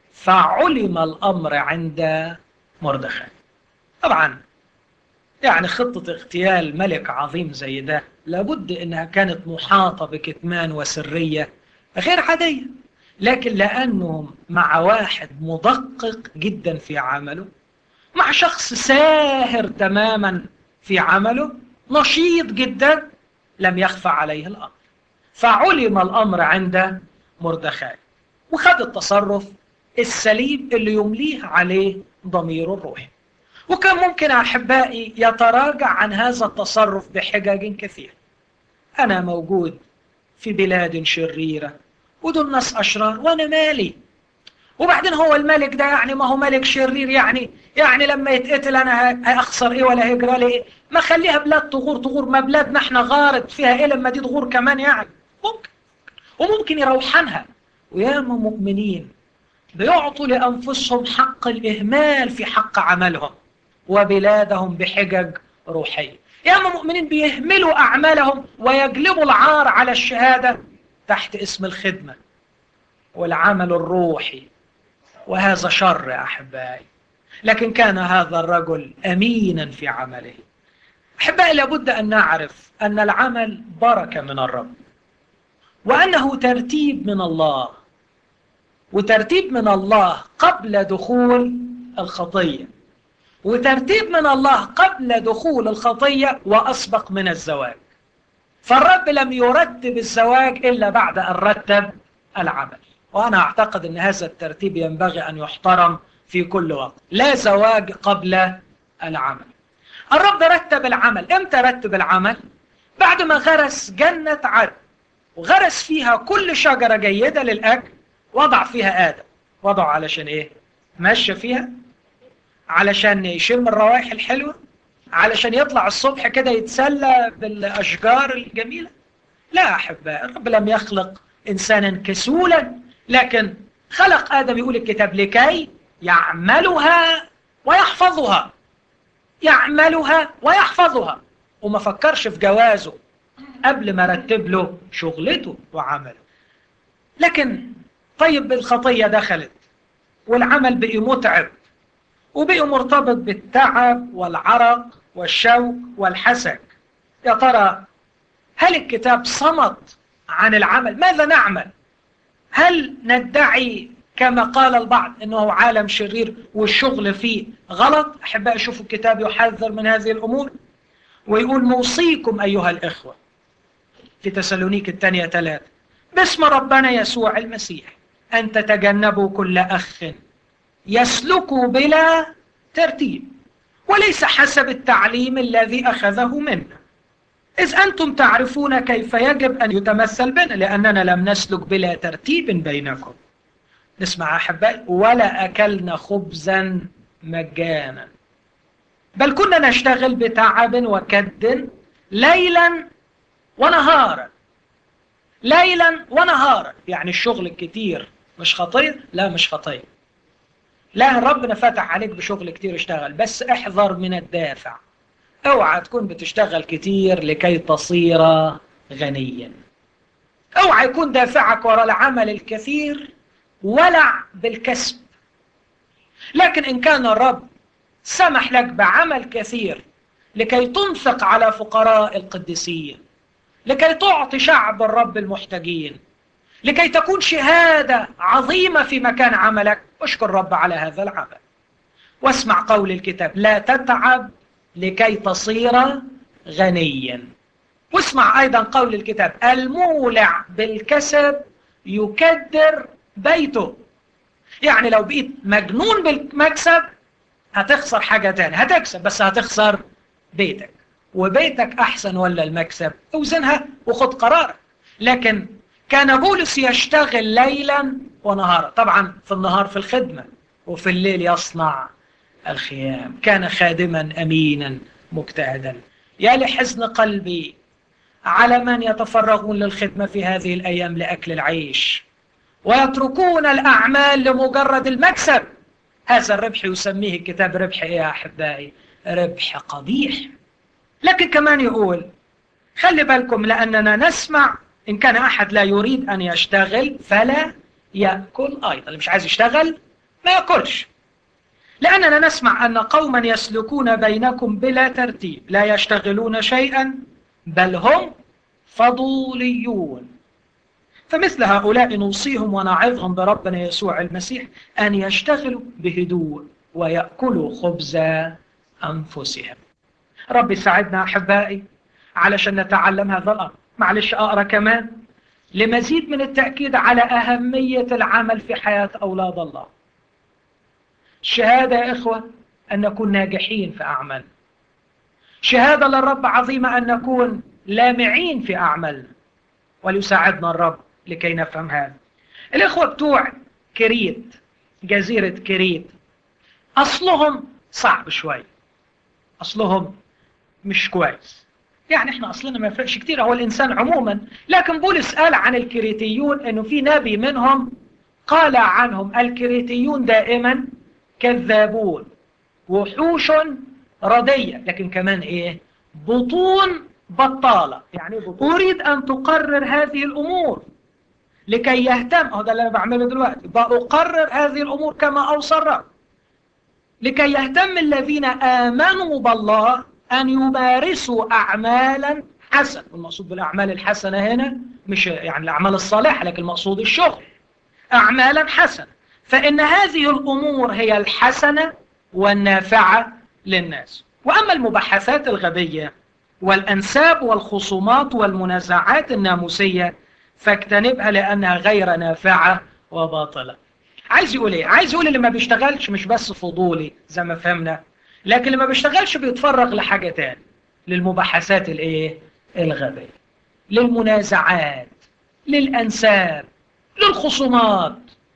فعلم الأمر عند مردخاي طبعا يعني خطة اغتيال ملك عظيم زي ده لابد أنها كانت محاطة بكتمان وسرية غير عادية لكن لأنهم مع واحد مدقق جدا في عمله مع شخص ساهر تماما في عمله نشيط جدا لم يخفى عليه الأمر فعلم الأمر عند مردخاي وخد التصرف السليم اللي يمليه عليه ضميره الروحي وكان ممكن أحبائي يتراجع عن هذا التصرف بحجج كثيرة أنا موجود في بلاد شريرة ودول ناس أشرار وأنا مالي وبعدين هو الملك ده يعني ما هو ملك شرير يعني يعني لما يتقتل أنا هأخسر إيه ولا هيجرى لي إيه ما خليها بلاد تغور تغور ما بلادنا احنا غارت فيها إيه لما دي تغور كمان يعني ممكن وممكن يروحنها وياما مؤمنين بيعطوا لأنفسهم حق الإهمال في حق عملهم وبلادهم بحجج روحية ياما مؤمنين بيهملوا أعمالهم ويجلبوا العار على الشهادة تحت اسم الخدمة والعمل الروحي وهذا شر يا أحبائي لكن كان هذا الرجل أمينا في عمله أحبائي لابد أن نعرف أن العمل بركة من الرب وأنه ترتيب من الله وترتيب من الله قبل دخول الخطية وترتيب من الله قبل دخول الخطية وأسبق من الزواج فالرب لم يرتب الزواج إلا بعد أن رتب العمل وأنا أعتقد أن هذا الترتيب ينبغي أن يحترم في كل وقت لا زواج قبل العمل الرب رتب العمل امتى رتب العمل بعد ما غرس جنة عدن وغرس فيها كل شجرة جيدة للأكل وضع فيها آدم وضعه علشان إيه ماشى فيها علشان يشم الروائح الحلوة علشان يطلع الصبح كده يتسلى بالأشجار الجميلة لا أحبائي الرب لم يخلق إنسانا كسولا لكن خلق آدم يقول الكتاب لكي يعملها ويحفظها يعملها ويحفظها وما فكرش في جوازه قبل ما رتب له شغلته وعمله لكن طيب الخطية دخلت والعمل بقي متعب وبقي مرتبط بالتعب والعرق والشوك والحسك يا ترى هل الكتاب صمت عن العمل ماذا نعمل هل ندعي كما قال البعض انه عالم شرير والشغل فيه غلط احبائي اشوف الكتاب يحذر من هذه الامور ويقول موصيكم ايها الاخوه في تسالونيك الثانيه ثلاثه باسم ربنا يسوع المسيح ان تتجنبوا كل اخ يسلك بلا ترتيب وليس حسب التعليم الذي اخذه منا إذ أنتم تعرفون كيف يجب أن يتمثل بنا لأننا لم نسلك بلا ترتيب بينكم نسمع أحبائي ولا أكلنا خبزا مجانا بل كنا نشتغل بتعب وكد ليلا ونهارا ليلا ونهارا يعني الشغل الكتير مش خطير لا مش خطير لا ربنا فتح عليك بشغل كتير اشتغل بس احذر من الدافع اوعى تكون بتشتغل كتير لكي تصير غنيا اوعى يكون دافعك وراء العمل الكثير ولع بالكسب لكن ان كان الرب سمح لك بعمل كثير لكي تنفق على فقراء القديسين لكي تعطي شعب الرب المحتاجين لكي تكون شهادة عظيمة في مكان عملك اشكر رب على هذا العمل واسمع قول الكتاب لا تتعب لكي تصير غنيا واسمع أيضا قول الكتاب المولع بالكسب يكدر بيته يعني لو بقيت مجنون بالمكسب هتخسر حاجة تانية هتكسب بس هتخسر بيتك وبيتك أحسن ولا المكسب اوزنها وخد قرارك لكن كان بولس يشتغل ليلا ونهارا طبعا في النهار في الخدمة وفي الليل يصنع الخيام كان خادما أمينا مجتهدا يا لحزن قلبي على من يتفرغون للخدمة في هذه الأيام لأكل العيش ويتركون الأعمال لمجرد المكسب هذا الربح يسميه الكتاب ربح إيه يا أحبائي ربح قبيح لكن كمان يقول خلي بالكم لأننا نسمع إن كان أحد لا يريد أن يشتغل فلا يأكل أيضا اللي مش عايز يشتغل ما يأكلش لأننا نسمع أن قوما يسلكون بينكم بلا ترتيب لا يشتغلون شيئا بل هم فضوليون فمثل هؤلاء نوصيهم ونعظهم بربنا يسوع المسيح أن يشتغلوا بهدوء ويأكلوا خبز أنفسهم رب ساعدنا أحبائي علشان نتعلم هذا الأمر معلش أقرأ كمان لمزيد من التأكيد على أهمية العمل في حياة أولاد الله شهادة يا إخوة أن نكون ناجحين في أعمالنا شهادة للرب عظيمة أن نكون لامعين في أعمالنا وليساعدنا الرب لكي نفهم هذا الإخوة بتوع كريت جزيرة كريت أصلهم صعب شوي أصلهم مش كويس يعني احنا أصلنا ما يفرقش كتير هو الإنسان عموما لكن بولس قال عن الكريتيون أنه في نبي منهم قال عنهم الكريتيون دائما كذابون وحوش ردية لكن كمان ايه بطون بطالة يعني بطون. أريد أن تقرر هذه الأمور لكي يهتم هذا اللي أنا بعمله دلوقتي بأقرر هذه الأمور كما أوصى الرب لكي يهتم الذين آمنوا بالله أن يمارسوا أعمالا حسن المقصود بالأعمال الحسنة هنا مش يعني الأعمال الصالحة لكن المقصود الشغل أعمالا حسنة فإن هذه الأمور هي الحسنة والنافعة للناس وأما المباحثات الغبية والأنساب والخصومات والمنازعات الناموسية فاجتنبها لأنها غير نافعة وباطلة عايز يقول ايه عايز يقول اللي ما بيشتغلش مش بس فضولي زي ما فهمنا لكن اللي ما بيشتغلش بيتفرغ لحاجة تاني للمباحثات الايه الغبية للمنازعات للأنساب للخصومات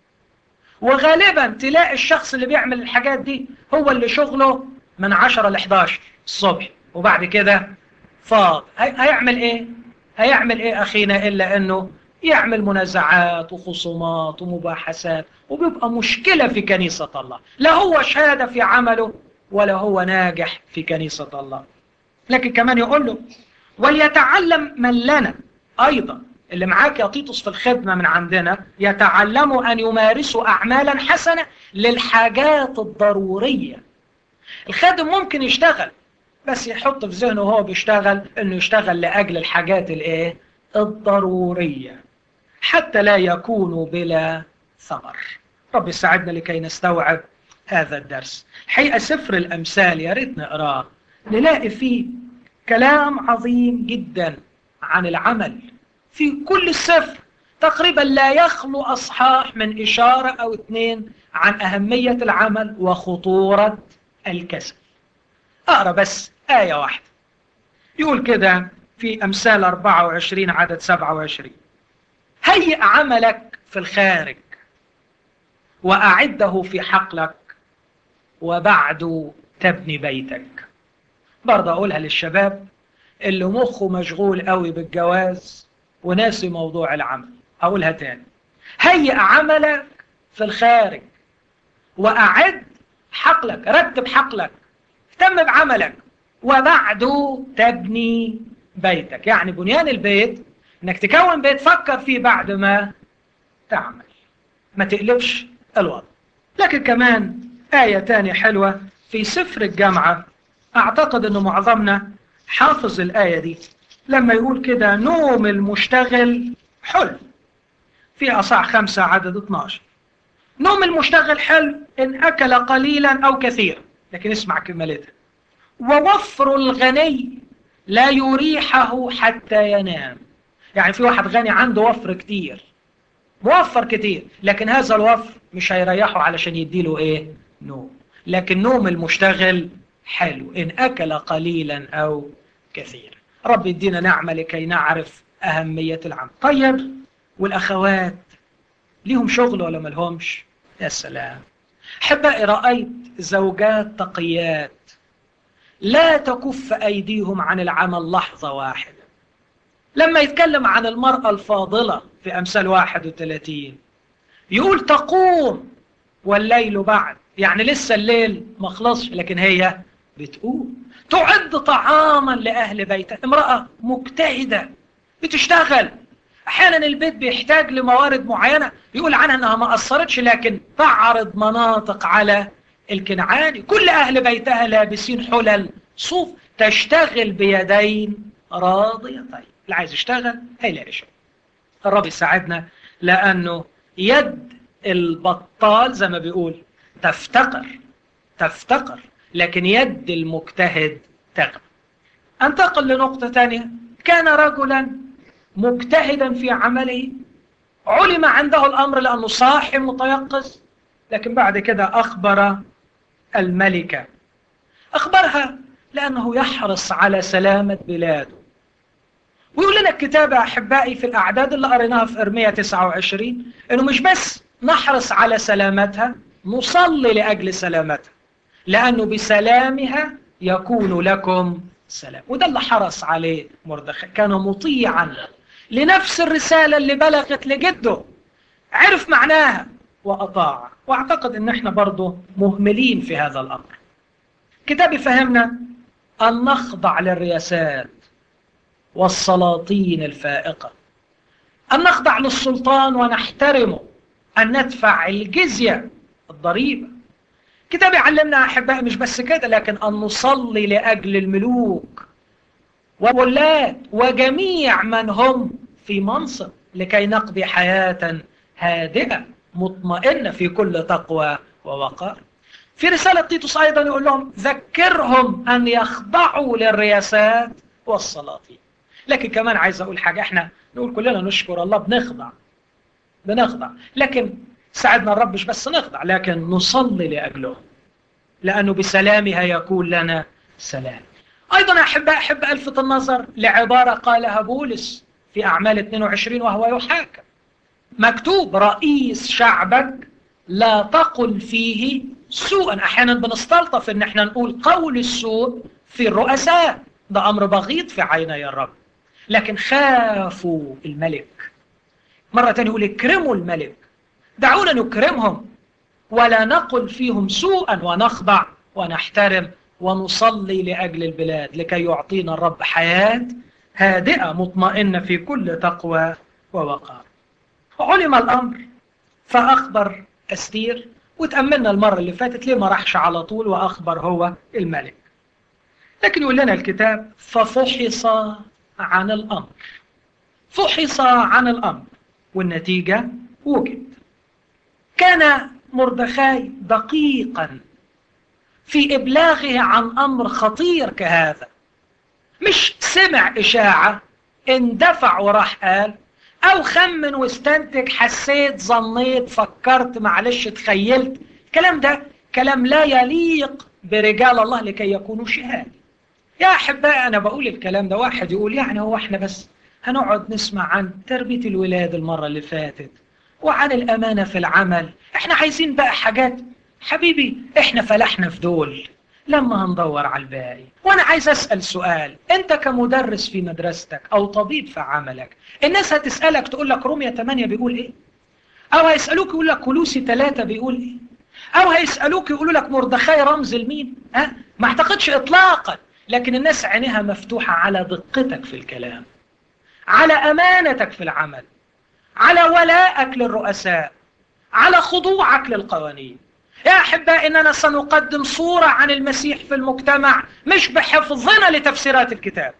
وغالبا تلاقي الشخص اللي بيعمل الحاجات دي هو اللي شغله من 10 ل 11 الصبح وبعد كده فاض هيعمل ايه هيعمل ايه اخينا الا انه يعمل منازعات وخصومات ومباحثات وبيبقى مشكلة في كنيسة الله لا هو شهادة في عمله ولا هو ناجح في كنيسة الله لكن كمان يقول له وليتعلم من لنا أيضا اللي معاك يا تيتوس في الخدمة من عندنا يتعلموا أن يمارسوا أعمالا حسنة للحاجات الضرورية الخادم ممكن يشتغل بس يحط في ذهنه وهو بيشتغل انه يشتغل لاجل الحاجات الايه الضرورية حتى لا يكونوا بلا ثمر رب يساعدنا لكي نستوعب هذا الدرس حقيقة سفر الأمثال يا ريت نقراه نلاقي فيه كلام عظيم جدا عن العمل في كل السفر تقريبا لا يخلو أصحاح من إشارة أو اثنين عن أهمية العمل وخطورة الكسل أقرأ بس آية واحدة يقول كده في أمثال 24 عدد 27 هيئ عملك في الخارج وأعده في حقلك وبعد تبني بيتك برضه أقولها للشباب اللي مخه مشغول قوي بالجواز وناسي موضوع العمل أقولها تاني هيئ عملك في الخارج وأعد حقلك رتب حقلك اهتم بعملك وبعده تبني بيتك يعني بنيان البيت انك تكون بيت فكر فيه بعد ما تعمل ما تقلبش الوضع لكن كمان آية تانية حلوة في سفر الجامعة أعتقد أنه معظمنا حافظ الآية دي لما يقول كده نوم المشتغل حلو في أصح خمسة عدد 12 نوم المشتغل حلو إن أكل قليلا أو كثيرا لكن اسمع كمالتها ووفر الغني لا يريحه حتى ينام يعني في واحد غني عنده وفر كتير موفر كتير لكن هذا الوفر مش هيريحه علشان يديله ايه نوم لكن نوم المشتغل حلو إن أكل قليلا أو كثيرا رب يدينا نعمة لكي نعرف أهمية العمل طيب والأخوات ليهم شغل ولا ملهمش يا سلام حبائي رأيت زوجات تقيات لا تكف أيديهم عن العمل لحظة واحدة لما يتكلم عن المرأة الفاضلة في أمثال 31 يقول تقوم والليل بعد يعني لسه الليل ما خلصش لكن هي بتقوم تعد طعاما لأهل بيتها امرأة مجتهدة بتشتغل أحيانا البيت بيحتاج لموارد معينة يقول عنها أنها ما أثرتش لكن تعرض مناطق على الكنعاني كل أهل بيتها لابسين حلل صوف تشتغل بيدين راضيتين اللي عايز يشتغل هيلاقي شغل الرب يساعدنا لأنه يد البطال زي ما بيقول تفتقر تفتقر لكن يد المجتهد تغنى انتقل لنقطة ثانية كان رجلا مجتهدا في عمله علم عنده الأمر لأنه صاحي متيقظ لكن بعد كده أخبر الملكة أخبرها لأنه يحرص على سلامة بلاده ويقول لنا الكتاب يا أحبائي في الأعداد اللي قريناها في إرمية 29 إنه مش بس نحرص على سلامتها نصلي لأجل سلامتها لأنه بسلامها يكون لكم سلام وده اللي حرص عليه مردخي كان مطيعا لنفس الرسالة اللي بلغت لجده عرف معناها وأطاع وأعتقد أن احنا برضو مهملين في هذا الأمر كتاب يفهمنا أن نخضع للرياسات والسلاطين الفائقة أن نخضع للسلطان ونحترمه أن ندفع الجزية الضريبة كتاب يعلمنا أحبائي مش بس كده لكن أن نصلي لأجل الملوك وولاد وجميع من هم في منصب لكي نقضي حياة هادئة مطمئنة في كل تقوى ووقار في رسالة تيتوس أيضا يقول لهم ذكرهم أن يخضعوا للرياسات والسلاطين لكن كمان عايز أقول حاجة احنا نقول كلنا نشكر الله بنخضع بنخضع لكن ساعدنا الرب مش بس نخضع لكن نصلي لأجله لأنه بسلامها يكون لنا سلام أيضا أحب أحب ألفت النظر لعبارة قالها بولس في أعمال 22 وهو يحاكم مكتوب رئيس شعبك لا تقل فيه سوءا أحيانا بنستلطف إن احنا نقول قول السوء في الرؤساء ده أمر بغيض في عيني الرب لكن خافوا الملك مرة تانية يقول اكرموا الملك دعونا نكرمهم ولا نقل فيهم سوءا ونخضع ونحترم ونصلي لأجل البلاد لكي يعطينا الرب حياة هادئة مطمئنة في كل تقوى ووقار علم الأمر فأخبر أستير وتأملنا المرة اللي فاتت ليه ما راحش على طول وأخبر هو الملك لكن يقول لنا الكتاب ففحص عن الأمر فحص عن الأمر والنتيجة وجد كان مردخاي دقيقا في إبلاغه عن أمر خطير كهذا مش سمع إشاعة اندفع وراح قال أو خمن واستنتج حسيت ظنيت فكرت معلش تخيلت الكلام ده كلام لا يليق برجال الله لكي يكونوا شهاد يا أحبائي أنا بقول الكلام ده واحد يقول يعني هو احنا بس هنقعد نسمع عن تربية الولاد المرة اللي فاتت وعن الأمانة في العمل احنا عايزين بقى حاجات حبيبي احنا فلحنا في دول لما هندور على الباقي وانا عايز اسأل سؤال انت كمدرس في مدرستك او طبيب في عملك الناس هتسألك تقول لك رومية 8 بيقول ايه او هيسألوك يقول لك كلوسي 3 بيقول ايه او هيسألوك يقولوا لك مردخاي رمز لمين ها ما اعتقدش اطلاقا لكن الناس عينيها مفتوحة على دقتك في الكلام على امانتك في العمل على ولائك للرؤساء على خضوعك للقوانين يا أحباء إننا سنقدم صورة عن المسيح في المجتمع مش بحفظنا لتفسيرات الكتاب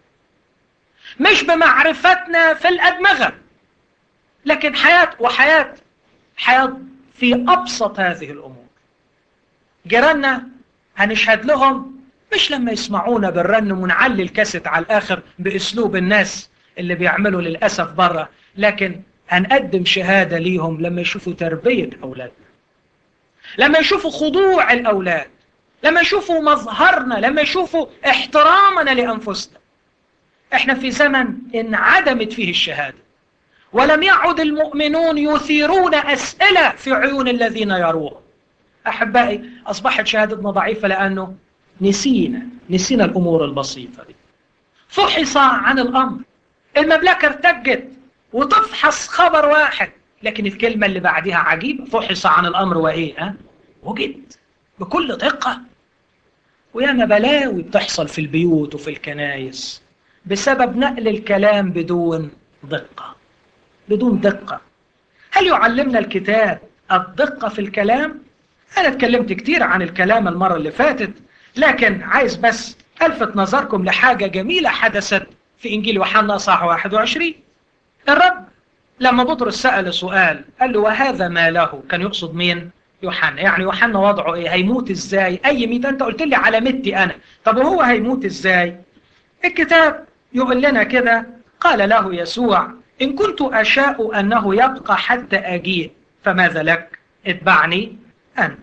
مش بمعرفتنا في الأدمغة لكن حياة وحياة حياة في أبسط هذه الأمور جيراننا هنشهد لهم مش لما يسمعونا بالرنم ونعلي الكاسيت على الآخر بأسلوب الناس اللي بيعملوا للأسف بره لكن هنقدم شهادة ليهم لما يشوفوا تربية أولادنا لما يشوفوا خضوع الأولاد لما يشوفوا مظهرنا لما يشوفوا احترامنا لأنفسنا احنا في زمن انعدمت فيه الشهادة ولم يعد المؤمنون يثيرون أسئلة في عيون الذين يروها أحبائي أصبحت شهادتنا ضعيفة لأنه نسينا نسينا الأمور البسيطة دي فحص عن الأمر المملكة ارتجت وتفحص خبر واحد لكن الكلمة اللي بعدها عجيبة فحص عن الأمر وإيه ها؟ وجد بكل دقة وياما بلاوي بتحصل في البيوت وفي الكنايس بسبب نقل الكلام بدون دقة بدون دقة هل يعلمنا الكتاب الدقة في الكلام؟ أنا اتكلمت كتير عن الكلام المرة اللي فاتت لكن عايز بس ألفت نظركم لحاجة جميلة حدثت في إنجيل يوحنا صح 21 الرب لما بطرس سأل سؤال قال له وهذا ما له كان يقصد مين يوحنا يعني يوحنا وضعه ايه هيموت ازاي اي ميت انت قلت لي على متي انا طب وهو هيموت ازاي الكتاب يقول لنا كده قال له يسوع ان كنت اشاء انه يبقى حتى اجيء فماذا لك اتبعني انت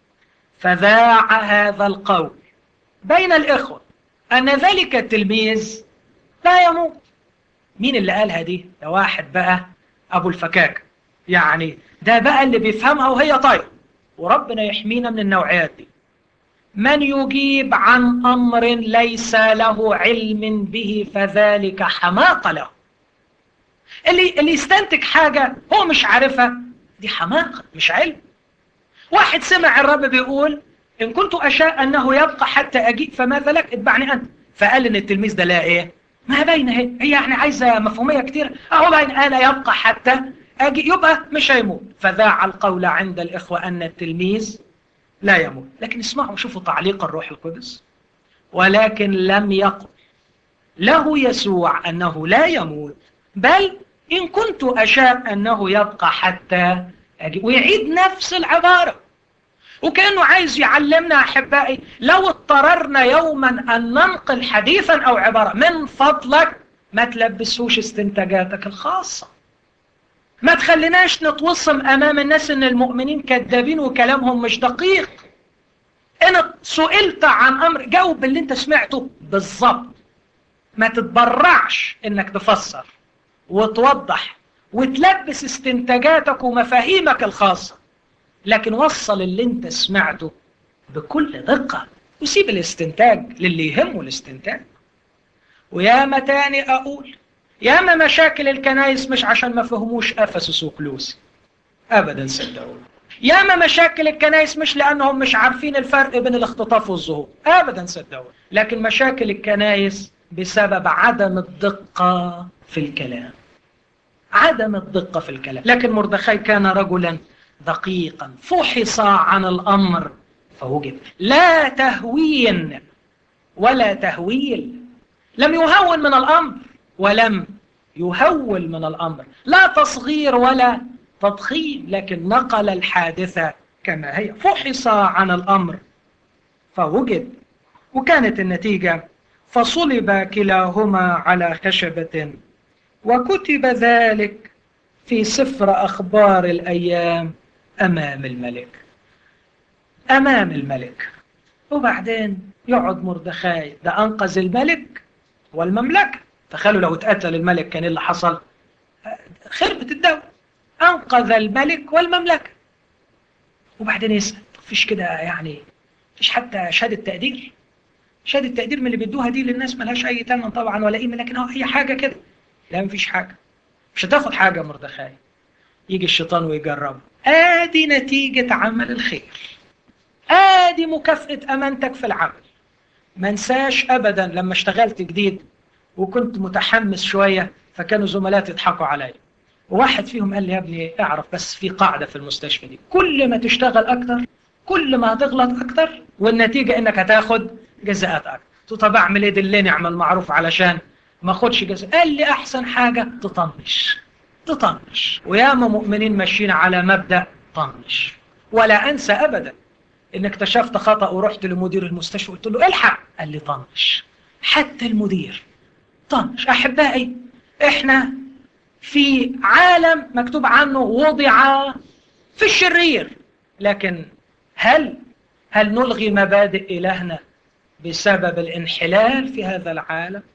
فذاع هذا القول بين الاخوه ان ذلك التلميذ لا يموت مين اللي قالها دي ده واحد بقى ابو الفكاكه يعني ده بقى اللي بيفهمها وهي طايره وربنا يحمينا من النوعيات دي من يجيب عن امر ليس له علم به فذلك حماقه له اللي اللي يستنتج حاجه هو مش عارفها دي حماقه مش علم واحد سمع الرب بيقول ان كنت اشاء انه يبقى حتى اجيء فماذا لك اتبعني انت فقال ان التلميذ ده لا ايه ما باينه هي هي يعني عايزه مفهوميه كتير اهو باين انا يبقى حتى اجي يبقى مش هيموت فذاع القول عند الاخوه ان التلميذ لا يموت لكن اسمعوا شوفوا تعليق الروح القدس ولكن لم يقل له يسوع انه لا يموت بل ان كنت اشاء انه يبقى حتى اجي ويعيد نفس العباره وكأنه عايز يعلمنا أحبائي لو اضطررنا يوما أن ننقل حديثا أو عبارة من فضلك ما تلبسوش استنتاجاتك الخاصة ما تخليناش نتوصم أمام الناس أن المؤمنين كذابين وكلامهم مش دقيق إن سئلت عن أمر جاوب اللي أنت سمعته بالظبط ما تتبرعش إنك تفسر وتوضح وتلبس استنتاجاتك ومفاهيمك الخاصة لكن وصل اللي انت سمعته بكل دقة وسيب الاستنتاج للي يهمه الاستنتاج وياما تاني اقول ياما مشاكل الكنايس مش عشان ما فهموش افسس وكلوسي ابدا صدقوني ياما مشاكل الكنايس مش لانهم مش عارفين الفرق بين الاختطاف والظهور ابدا صدقوني لكن مشاكل الكنايس بسبب عدم الدقة في الكلام عدم الدقة في الكلام لكن مردخاي كان رجلا دقيقا فحص عن الأمر فوجد لا تهوين ولا تهويل لم يهون من الأمر ولم يهول من الأمر لا تصغير ولا تضخيم لكن نقل الحادثة كما هي فحص عن الأمر فوجد وكانت النتيجة فصلب كلاهما على خشبة وكتب ذلك في سفر أخبار الأيام أمام الملك أمام الملك وبعدين يقعد مردخاي ده أنقذ الملك والمملكة تخيلوا لو اتقتل الملك كان اللي حصل خربت الدولة أنقذ الملك والمملكة وبعدين يسأل فيش كده يعني فيش حتى شهادة تقدير شهادة تقدير من اللي بيدوها دي للناس ملهاش أي ثمن طبعا ولا قيمة لكن هو أي حاجة كده لا مفيش حاجة مش هتاخد حاجة مردخاي يجي الشيطان ويجربه آدي نتيجة عمل الخير آدي مكافأة أمانتك في العمل ما انساش أبدا لما اشتغلت جديد وكنت متحمس شوية فكانوا زملاتي يضحكوا عليا وواحد فيهم قال لي يا ابني اعرف بس في قاعدة في المستشفى دي كل ما تشتغل أكتر كل ما هتغلط أكتر والنتيجة إنك هتاخد جزاءات أكتر طب أعمل إيه دلني أعمل معروف علشان ما أخدش جزاء قال لي أحسن حاجة تطنش تطنش وياما مؤمنين ماشيين على مبدأ طنش ولا أنسى أبدا إن اكتشفت خطأ ورحت لمدير المستشفى قلت له الحق قال لي طنش حتى المدير طنش أحبائي إحنا في عالم مكتوب عنه وضع في الشرير لكن هل هل نلغي مبادئ إلهنا بسبب الانحلال في هذا العالم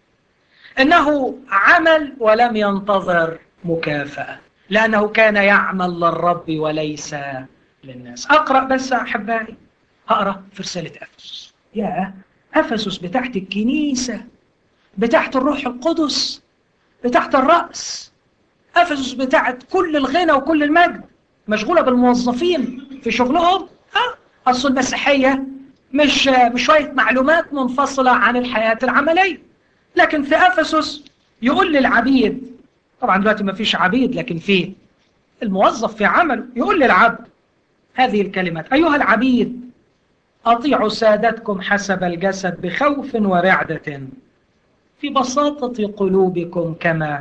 إنه عمل ولم ينتظر مكافأة لأنه كان يعمل للرب وليس للناس أقرأ بس أحبائي أقرأ في رسالة أفسس يا أفسس بتاعت الكنيسة بتاعت الروح القدس بتاعت الرأس أفسس بتاعت كل الغنى وكل المجد مشغولة بالموظفين في شغلهم ها أصل المسيحية مش مش شوية معلومات منفصلة عن الحياة العملية لكن في أفسس يقول للعبيد طبعا دلوقتي ما فيش عبيد لكن في الموظف في عمله يقول للعبد هذه الكلمات أيها العبيد أطيعوا سادتكم حسب الجسد بخوف ورعدة في بساطة قلوبكم كما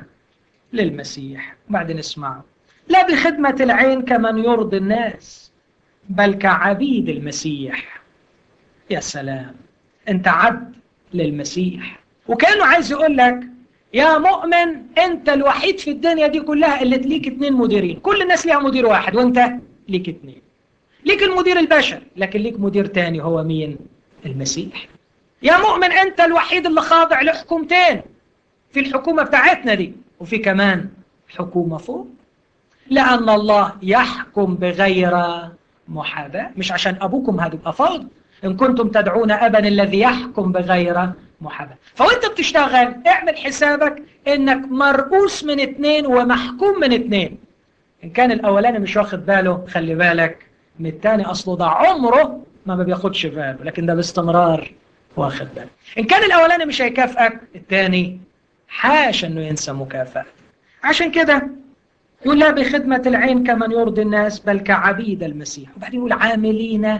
للمسيح بعدين اسمعوا لا بخدمة العين كمن يرضي الناس بل كعبيد المسيح يا سلام انت عبد للمسيح وكانه عايز يقول لك يا مؤمن انت الوحيد في الدنيا دي كلها اللي ليك اتنين مديرين كل الناس ليها مدير واحد وانت ليك اتنين ليك المدير البشري لكن ليك مدير تاني هو مين المسيح يا مؤمن انت الوحيد اللي خاضع لحكومتين في الحكومة بتاعتنا دي وفي كمان حكومة فوق لأن الله يحكم بغير محاباة مش عشان أبوكم هتبقى فاضي إن كنتم تدعون أبا الذي يحكم بغير محاباة فوانت بتشتغل اعمل حسابك انك مرؤوس من اتنين ومحكوم من اتنين ان كان الاولاني مش واخد باله خلي بالك من التاني اصله ده عمره ما ما بياخدش باله لكن ده باستمرار واخد باله ان كان الاولاني مش هيكافئك التاني حاشا انه ينسى مكافأة عشان كده يقول لا بخدمة العين كمن يرضي الناس بل كعبيد المسيح وبعدين يقول عاملين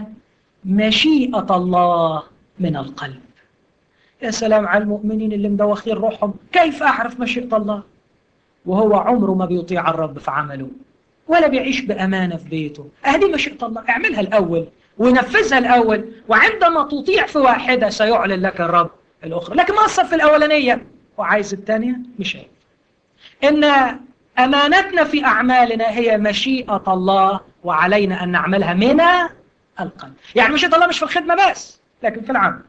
مشيئة الله من القلب يا سلام على المؤمنين اللي مدوخين روحهم كيف أعرف مشيئة الله وهو عمره ما بيطيع الرب في عمله ولا بيعيش بأمانة في بيته أهدي مشيئة الله اعملها الأول ونفذها الأول وعندما تطيع في واحدة سيعلن لك الرب الأخرى لكن ما أصل في الأولانية وعايز الثانية مش هي إن أمانتنا في أعمالنا هي مشيئة الله وعلينا أن نعملها من القلب يعني مشيئة الله مش في الخدمة بس لكن في العمل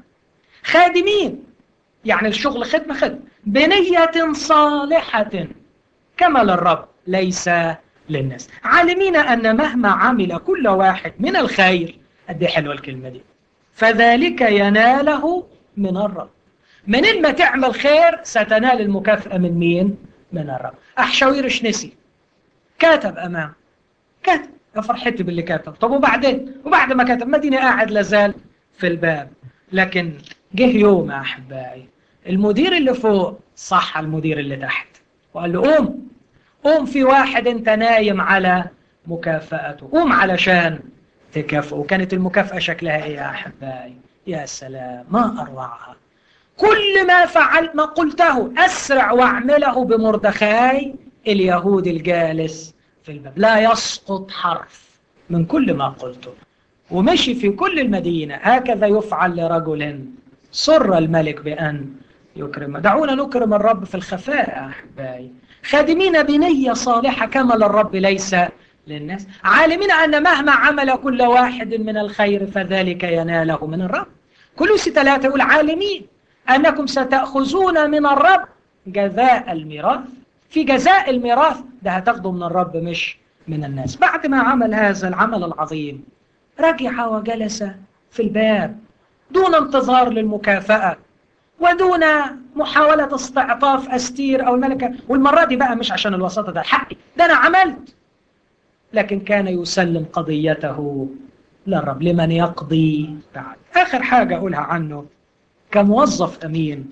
خادمين يعني الشغل خدمة خدمة بنية صالحة كما للرب ليس للناس عالمين أن مهما عمل كل واحد من الخير قد حلوة الكلمة دي فذلك يناله من الرب من ما تعمل خير ستنال المكافأة من مين؟ من الرب أحشاويرش نسي كاتب أمام كاتب يا فرحتي باللي كاتب طب وبعدين وبعد ما كاتب مدينة قاعد لازال في الباب لكن جه يوم يا أحبائي المدير اللي فوق صح المدير اللي تحت وقال له قوم قوم في واحد انت نايم على مكافأته قوم علشان تكافئه كانت المكافأة شكلها ايه يا أحبائي يا سلام ما أروعها كل ما فعل ما قلته أسرع واعمله بمردخاي اليهود الجالس في الباب لا يسقط حرف من كل ما قلته ومشي في كل المدينة هكذا يفعل لرجل سر الملك بأن يكرم دعونا نكرم الرب في الخفاء أحبائي خادمين بنية صالحة كما للرب ليس للناس عالمين أن مهما عمل كل واحد من الخير فذلك يناله من الرب كلوسي ثلاثة يقول عالمين أنكم ستأخذون من الرب جزاء الميراث في جزاء الميراث ده هتاخده من الرب مش من الناس بعد ما عمل هذا العمل العظيم رجع وجلس في الباب دون انتظار للمكافأة ودون محاولة استعطاف أستير أو الملكة والمرة دي بقى مش عشان الوساطة ده حقي ده أنا عملت لكن كان يسلم قضيته للرب لمن يقضي بعد آخر حاجة أقولها عنه كموظف أمين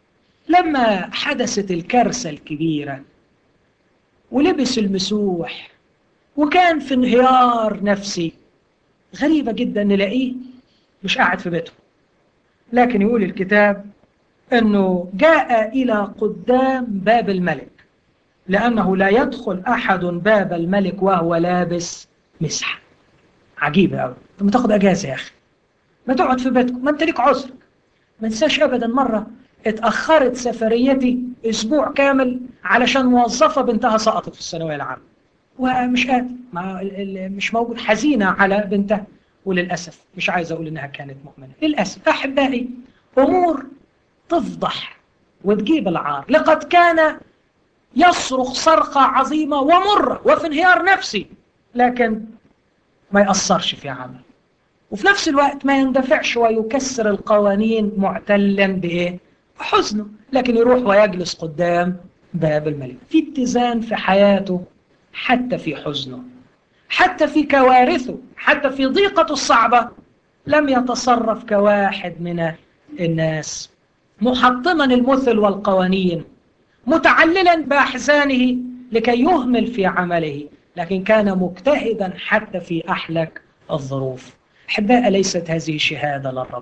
لما حدثت الكارثة الكبيرة ولبس المسوح وكان في انهيار نفسي غريبة جدا نلاقيه مش قاعد في بيته لكن يقول الكتاب أنه جاء إلى قدام باب الملك لأنه لا يدخل أحد باب الملك وهو لابس مسح عجيبة أوي ما تاخد أجازة يا أخي ما تقعد في بيتك ما أنت ليك عذرك ما انساش أبدا مرة اتأخرت سفريتي أسبوع كامل علشان موظفة بنتها سقطت في الثانوية العامة ومش قادر مش موجود حزينة على بنتها وللأسف مش عايز أقول إنها كانت مؤمنة للأسف أحبائي أمور تفضح وتجيب العار لقد كان يصرخ صرخة عظيمة ومرة وفي انهيار نفسي لكن ما يأثرش في عمل وفي نفس الوقت ما يندفعش ويكسر القوانين معتلا بإيه؟ بحزنه لكن يروح ويجلس قدام باب الملك في اتزان في حياته حتى في حزنه حتى في كوارثه حتى في ضيقته الصعبة لم يتصرف كواحد من الناس محطما المثل والقوانين متعللا بأحزانه لكي يهمل في عمله لكن كان مجتهدا حتى في أحلك الظروف أحباء ليست هذه شهادة للرب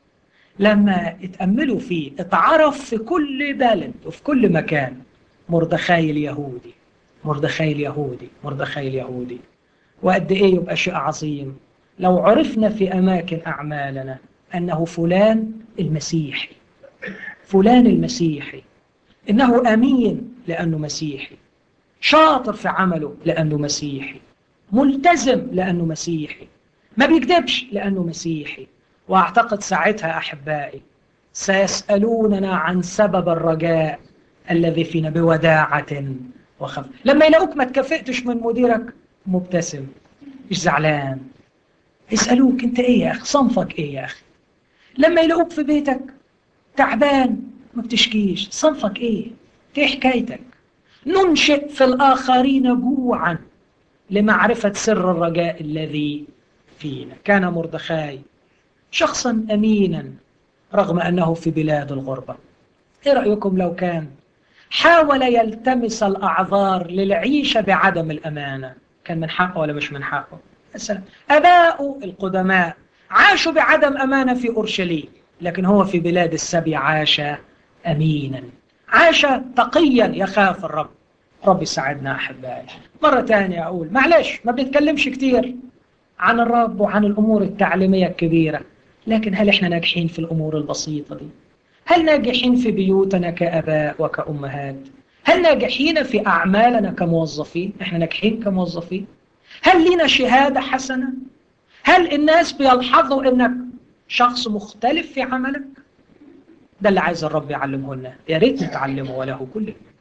لما اتأملوا فيه اتعرف في كل بلد وفي كل مكان مردخاي اليهودي مردخاي اليهودي مردخاي اليهودي وقد ايه يبقى شيء عظيم لو عرفنا في أماكن أعمالنا أنه فلان المسيحي فلان المسيحي إنه أمين لأنه مسيحي شاطر في عمله لأنه مسيحي ملتزم لأنه مسيحي ما بيكذبش لأنه مسيحي وأعتقد ساعتها أحبائي سيسألوننا عن سبب الرجاء الذي فينا بوداعة وخف لما يلاقوك ما تكافئتش من مديرك مبتسم مش زعلان يسألوك انت ايه يا اخي صنفك ايه يا اخي لما يلاقوك في بيتك تعبان ما بتشكيش صنفك ايه ايه حكايتك ننشئ في الآخرين جوعا لمعرفة سر الرجاء الذي فينا كان مردخاي شخصا أمينا رغم أنه في بلاد الغربة إيه رأيكم لو كان حاول يلتمس الأعذار للعيشة بعدم الأمانة كان من حقه ولا مش من حقه السلام أباء القدماء عاشوا بعدم أمانة في أورشليم لكن هو في بلاد السبي عاش أمينا عاش تقيا يخاف الرب رب يساعدنا أحبائي مرة تانية أقول معلش ما بنتكلمش كتير عن الرب وعن الأمور التعليمية الكبيرة لكن هل إحنا ناجحين في الأمور البسيطة دي هل ناجحين في بيوتنا كأباء وكأمهات هل ناجحين في أعمالنا كموظفين إحنا ناجحين كموظفين هل لنا شهادة حسنة هل الناس بيلحظوا إنك شخص مختلف في عملك ده اللي عايز الرب يعلمه لنا يا ريت نتعلمه وله كل